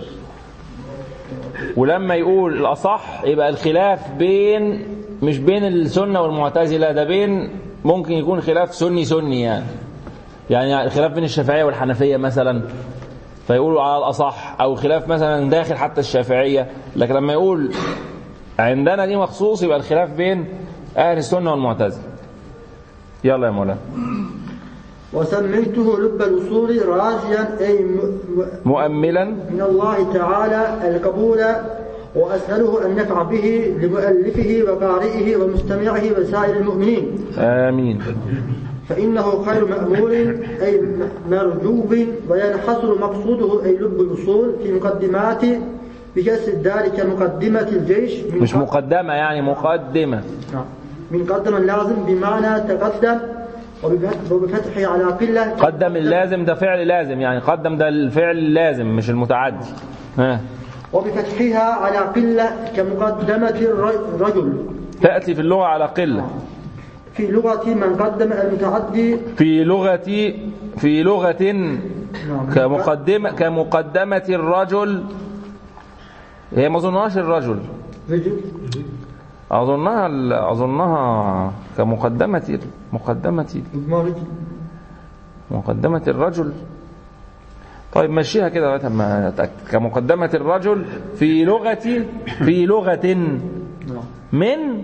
ولما يقول الاصح يبقى الخلاف بين مش بين السنة والمعتزلة ده بين ممكن يكون خلاف سني سني يعني يعني الخلاف بين الشافعية والحنفية مثلا فيقولوا على الأصح أو خلاف مثلا داخل حتى الشافعية لكن لما يقول عندنا دي مخصوص يبقى الخلاف بين أهل السنة والمعتزلة يلا يا مولانا وسميته لب الأصول راجيا أي م- م- مؤملا من الله تعالى القبول وأسأله أن نفع به لمؤلفه وقارئه ومستمعه وسائر المؤمنين آمين فإنه خير مأمول أي م- مرجوب وينحصر مقصوده أي لب الأصول في مقدمات بكسر الدال كمقدمة الجيش من مش قد- مقدمة يعني مقدمة نعم. من قدم اللازم بمعنى تقدم وبفتح- وبفتحه على قلة قدم اللازم ده فعل لازم يعني قدم ده الفعل اللازم مش المتعدي ها وبفتحها على قلة كمقدمة الر- الرجل تأتي في اللغة على قلة في لغة من قدم المتعدي في لغة في لغة نعم. كمقدمة كمقدمة الرجل هي ما اظنهاش الرجل رجل اظنها ال- اظنها كمقدمة مقدمة ما رجل مقدمة الرجل طيب مشيها كده لغايه ما اتاكد كمقدمة الرجل في لغة في لغة نعم. من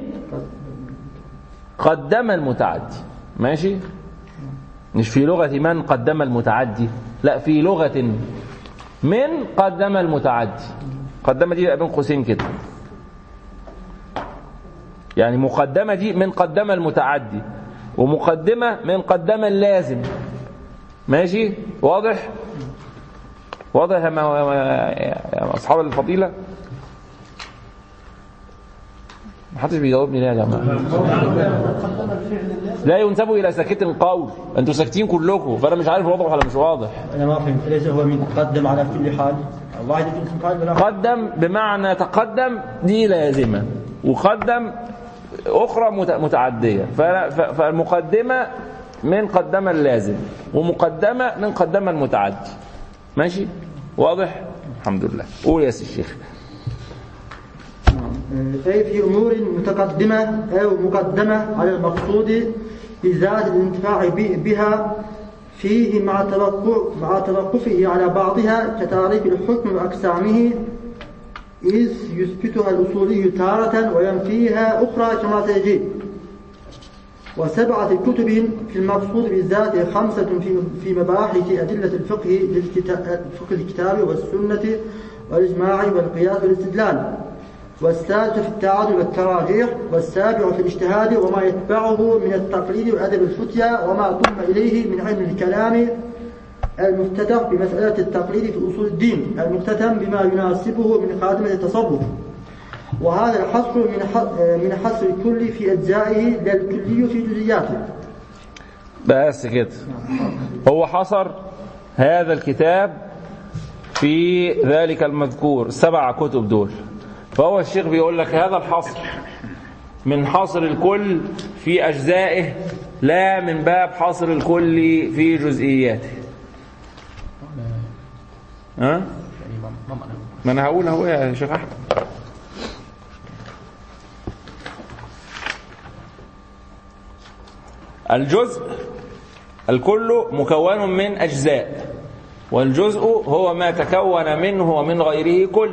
قدم المتعدي ماشي مش في لغة من قدم المتعدي لا في لغة من قدم المتعدي قدمة دي بقى بين قوسين كده يعني مقدمة دي من قدم المتعدي ومقدمة من قدم اللازم ماشي واضح واضح يا ما- يا أصحاب الفضيلة محدش بيجاوبني ليه يا جماعه لا ينسب الى ساكت القول انتوا ساكتين كلكم فانا مش عارف واضح ولا مش واضح انا ما فهمت ليس هو من قدم على كل حال الله يجب ان قال ولا قدم بمعنى تقدم دي لازمه وقدم اخرى مت- متعديه ف- ف- فالمقدمه من قدم اللازم ومقدمه من قدم المتعدي ماشي واضح الحمد لله قول يا سي الشيخ أي في أمور متقدمة أو مقدمة على المقصود بذات الانتفاع ب- بها فيه مع توقف مع توقفه على بعضها كتعريف الحكم وأقسامه إذ يثبتها الأصولي تارة وينفيها أخرى كما سيجي وسبعة كتب في المقصود بالذات خمسة في في مباحث أدلة الفقه للكتاب فقه الكتاب والسنة والإجماع والقياس والاستدلال والسادس في التعادل والتراجيح والسابع في الاجتهاد وما يتبعه من التقليد وأدب الفتيا وما ضم إليه من علم الكلام المفتتح بمسألة التقليد في أصول الدين المختتم بما يناسبه من خاتمة التصوف وهذا الحصر من ح- من حصر الكل في أجزائه لا الكلي في جزئياته بس كده هو حصر هذا الكتاب في ذلك المذكور سبع كتب دول فهو الشيخ بيقول لك هذا الحصر من حصر الكل في أجزائه لا من باب حصر الكل في جزئياته ها؟ ما انا هقول اهو يا شيخ احمد الجزء الكل مكون من أجزاء والجزء هو ما تكون منه ومن غيره كل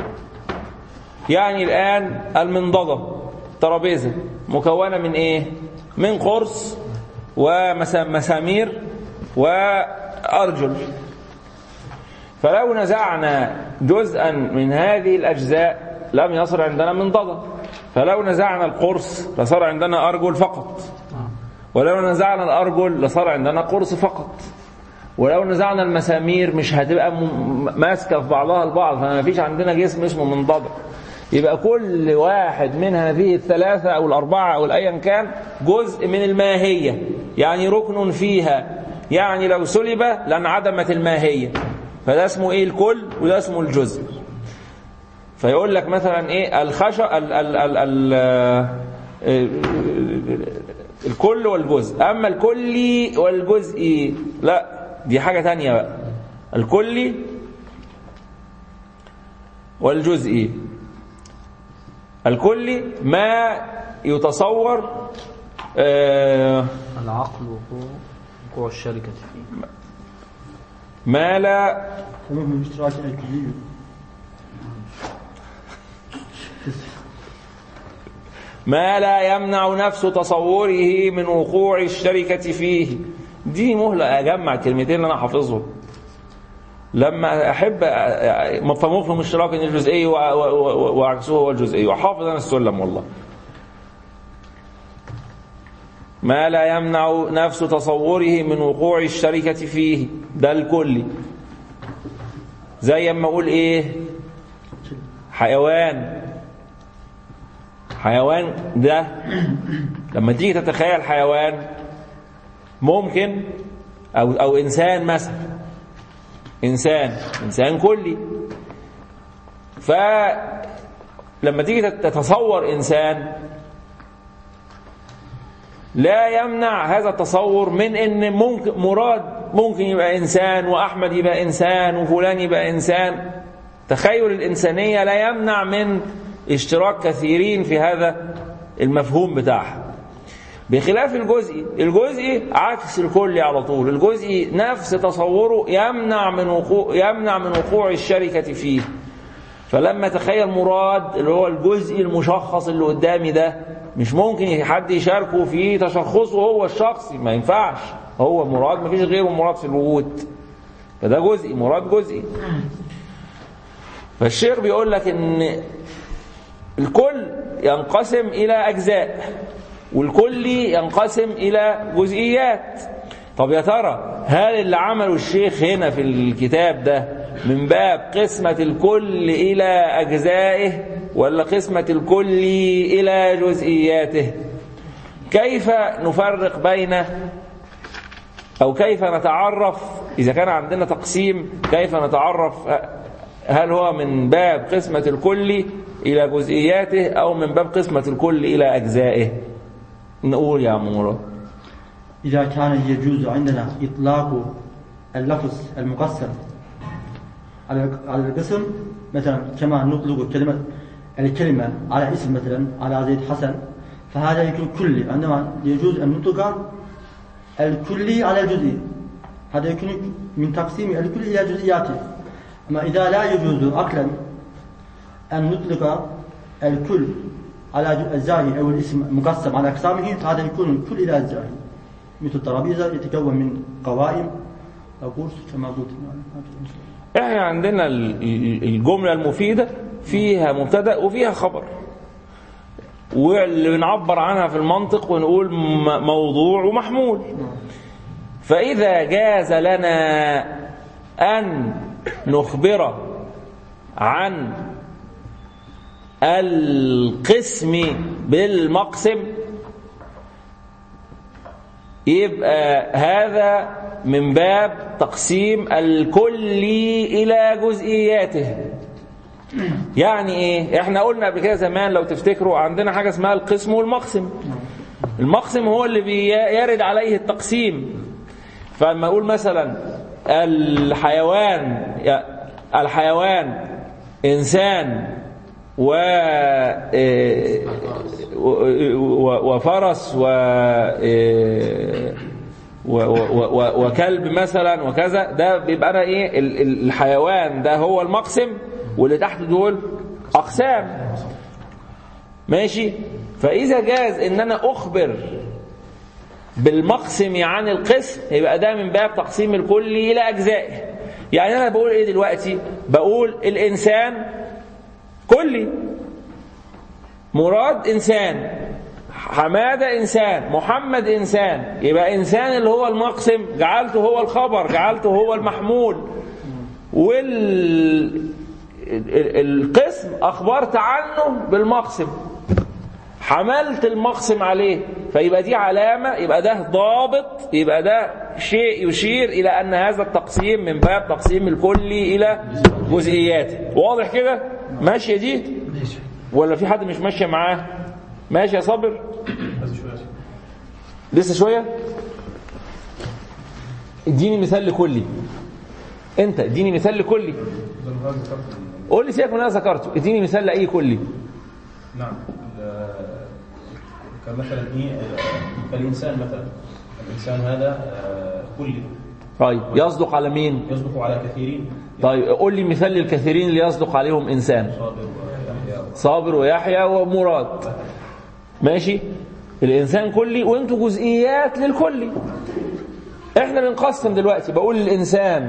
يعني الآن المنضدة ترابيزة مكونة من إيه؟ من قرص ومسامير وأرجل فلو نزعنا جزءا من هذه الأجزاء لم يصل عندنا منضدة فلو نزعنا القرص لصار عندنا أرجل فقط ولو نزعنا الأرجل لصار عندنا قرص فقط ولو نزعنا المسامير مش هتبقى م- ماسكة في بعضها البعض فما فيش عندنا جسم اسمه منضبط يبقى كل واحد من هذه الثلاثة أو الأربعة أو الأيا كان جزء من الماهية يعني ركن فيها يعني لو سلب لانعدمت الماهية فده اسمه إيه الكل وده اسمه الجزء فيقول لك مثلا إيه الخشب ال ال ال ال الكل والجزء أما الكلي والجزئي لا دي حاجة تانية بقى الكلي والجزئي الكلي ما يتصور آه، العقل وقوع وقوع الشركة فيه ما لا سموه الاشتراك الكلي ما لا يمنع نفس تصوره من وقوع الشركة فيه دي مهلة أجمع الكلمتين اللي أنا حافظهم لما أحب فمفهم اشتراك الجزئي و- و- و- وعكسه هو الجزئي وحافظ أنا السلم والله ما لا يمنع نفس تصوره من وقوع الشركة فيه ده الكلي زي اما اقول ايه حيوان حيوان ده لما تيجي تتخيل حيوان ممكن او او انسان مثلا انسان انسان كلي فلما تيجي تتصور انسان لا يمنع هذا التصور من ان ممكن مراد ممكن يبقى انسان واحمد يبقى انسان وفلان يبقى انسان تخيل الانسانيه لا يمنع من اشتراك كثيرين في هذا المفهوم بتاعها بخلاف الجزئي الجزئي عكس الكلي على طول الجزئي نفس تصوره يمنع من وقوع يمنع من وقوع الشركه فيه فلما تخيل مراد اللي هو الجزء المشخص اللي قدامي ده مش ممكن حد يشاركه في تشخصه هو الشخصي ما ينفعش هو مراد ما فيش غيره مراد في الوجود فده جزئي مراد جزئي فالشيخ بيقول لك ان الكل ينقسم الى اجزاء والكلي ينقسم الى جزئيات طب يا ترى هل اللي عمله الشيخ هنا في الكتاب ده من باب قسمة الكل إلى أجزائه ولا قسمة الكلي إلى جزئياته كيف نفرق بين أو كيف نتعرف إذا كان عندنا تقسيم كيف نتعرف هل هو من باب قسمة الكل إلى جزئياته أو من باب قسمة الكل إلى أجزائه نقول يا عم مراد إذا كان يجوز عندنا إطلاق اللفظ المقسم على على القسم مثلا كما نطلق كلمة الكلمة على اسم مثلا على زيد حسن فهذا يكون كلي عندما يجوز أن نطلق الكلي على الجزئي هذا يكون من تقسيم الكل إلى جزئياته أما إذا لا يجوز عقلا أن نطلق الكل على أجزائه أو الاسم مقسم على أقسامه فهذا يكون الكل إلى أجزائه مثل الترابيزة يتكون من قوائم أو كرسي كما قلت احنا عندنا ال- ال- الجملة المفيدة فيها مبتدأ وفيها خبر واللي بنعبر عنها في المنطق ونقول م- موضوع ومحمول فإذا جاز لنا أن نخبر عن القسم بالمقسم يبقى هذا من باب تقسيم الكلي إلى جزئياته يعني ايه احنا قلنا قبل كده زمان لو تفتكروا عندنا حاجة اسمها القسم والمقسم المقسم هو اللي بيرد عليه التقسيم فلما اقول مثلا الحيوان الحيوان انسان و إيه، و- و- وفرس و إيه، و- و- و- وكلب مثلا وكذا ده بيبقى انا ايه ال- ال- الحيوان ده هو المقسم واللي تحت دول اقسام ماشي فاذا جاز ان انا اخبر بالمقسم عن القسم يبقى ده من باب تقسيم الكلي الى اجزائه يعني انا بقول ايه دلوقتي بقول الانسان كلي مراد انسان حماده انسان محمد انسان يبقى انسان اللي هو المقسم جعلته هو الخبر جعلته هو المحمول وال ال- القسم اخبرت عنه بالمقسم حملت المقسم عليه فيبقى دي علامة يبقى ده ضابط يبقى ده شيء يشير إلى أن هذا التقسيم من باب تقسيم الكلي إلى جزئياته واضح كده ماشية دي ولا في حد مش ماشية معاه ماشي يا صابر لسه شوية اديني مثال لكلي انت اديني مثال لكلي قول لي سيبك من اللي انا ذكرته اديني مثال لاي كلي نعم ال- كمثلا ايه ال- كالانسان مثلا الانسان هذا آه، كلي طيب يصدق على مين يصدق على كثيرين طيب قول لي مثال للكثيرين اللي يصدق عليهم انسان صابر ويحيى صابر ويحيى ومراد ماشي الانسان كلي وانتوا جزئيات للكلي احنا بنقسم دلوقتي بقول الانسان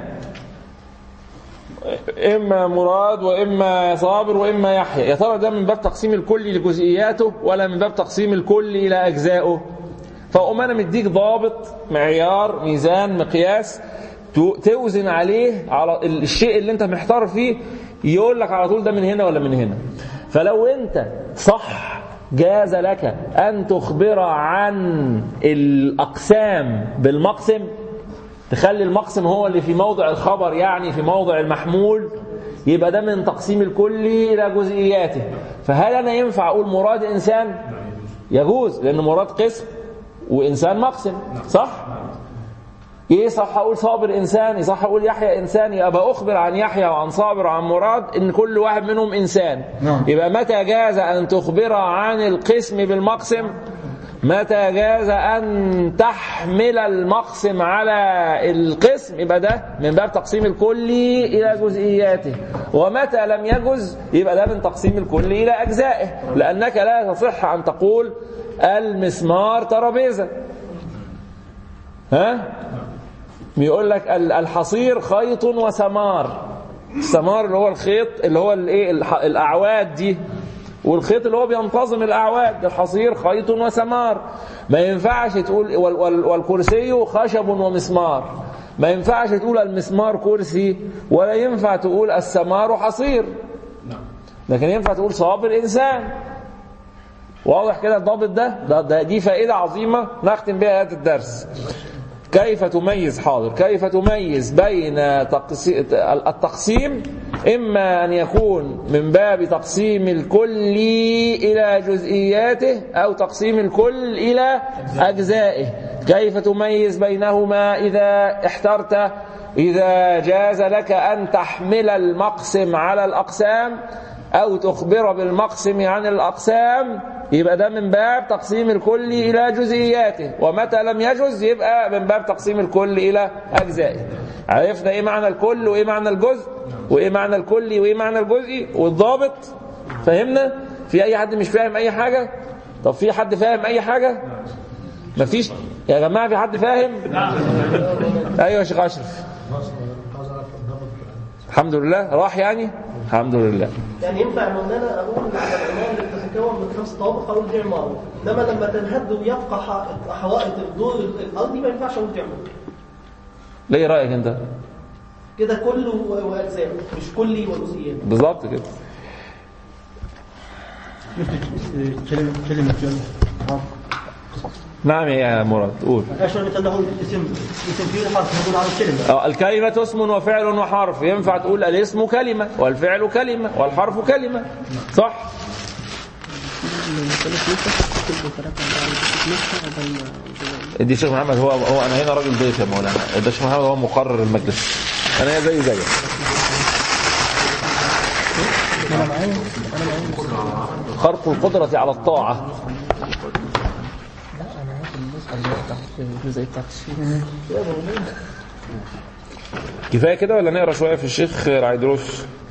اما مراد واما صابر واما يحيى يا ترى ده من باب تقسيم الكلي لجزئياته ولا من باب تقسيم الكلي الى اجزائه فاقوم انا مديك ضابط معيار ميزان مقياس تو- توزن عليه على الشيء اللي انت محتار فيه يقول لك على طول ده من هنا ولا من هنا فلو انت صح جاز لك ان تخبر عن الاقسام بالمقسم تخلي المقسم هو اللي في موضع الخبر يعني في موضع المحمول يبقى ده من تقسيم الكلي الى جزئياته فهل انا ينفع اقول مراد انسان يجوز لان مراد قسم وانسان مقسم صح ايه صح اقول صابر انسان صح اقول يحيى انسان يبقى اخبر عن يحيى وعن صابر وعن مراد ان كل واحد منهم انسان نعم. يبقى متى جاز ان تخبر عن القسم بالمقسم متى جاز ان تحمل المقسم على القسم يبقى ده من باب تقسيم الكلي الى جزئياته ومتى لم يجز يبقى ده من تقسيم الكلي الى اجزائه لانك لا تصح ان تقول المسمار ترابيزه ها بيقول لك ال- الحصير خيط وسمار السمار اللي هو الخيط اللي هو الايه الح- الاعواد دي والخيط اللي هو بينتظم الاعواد الحصير خيط وسمار ما ينفعش تقول وال وال والكرسي خشب ومسمار ما ينفعش تقول المسمار كرسي ولا ينفع تقول السمار حصير لكن ينفع تقول صواب الإنسان واضح كده الضابط ده, ده, ده دي فائدة عظيمة نختم بها هذا الدرس كيف تميز حاضر كيف تميز بين تقسي- التقسيم إما أن يكون من باب تقسيم الكل إلى جزئياته أو تقسيم الكل إلى أجزائه كيف تميز بينهما إذا احترت إذا جاز لك أن تحمل المقسم على الأقسام أو تخبر بالمقسم عن الأقسام يبقى ده من باب تقسيم الكل إلى جزئياته ومتى لم يجز يبقى من باب تقسيم الكل إلى أجزائه عرفنا إيه معنى الكل وإيه معنى الجزء وإيه معنى الكلي وإيه معنى الجزئي والضابط فهمنا في أي حد مش فاهم أي حاجة طب في حد فاهم أي حاجة مفيش يا جماعة في حد فاهم أيوة يا شيخ أشرف الحمد لله راح يعني الحمد لله يعني ينفع ان انا اقول على العماره اللي بتتكون من خمس طوابق اقول دي عماره انما لما تنهد ويبقى ح- حوائط الدور الارضي ما ينفعش اقول دي عماره ليه إيه رأيك أنت كده كله و- واجزاء مش كلي وجزئيات بالظبط كده كلمة كلمة جل نعم يا مراد قول اشهر مثل له اسم اسم فيه الحرف نقول على الكلمة آه، الكلمة اسم وفعل وحرف ينفع تقول الاسم كلمة والفعل كلمة والحرف كلمة صح دي شيخ محمد هو هو انا هنا راجل ضيف يا مولانا ده شيخ محمد هو مقرر المجلس انا زي زيك خرق القدرة على الطاعة كفاية كده ولا نقرا شوية في الشيخ العيدروس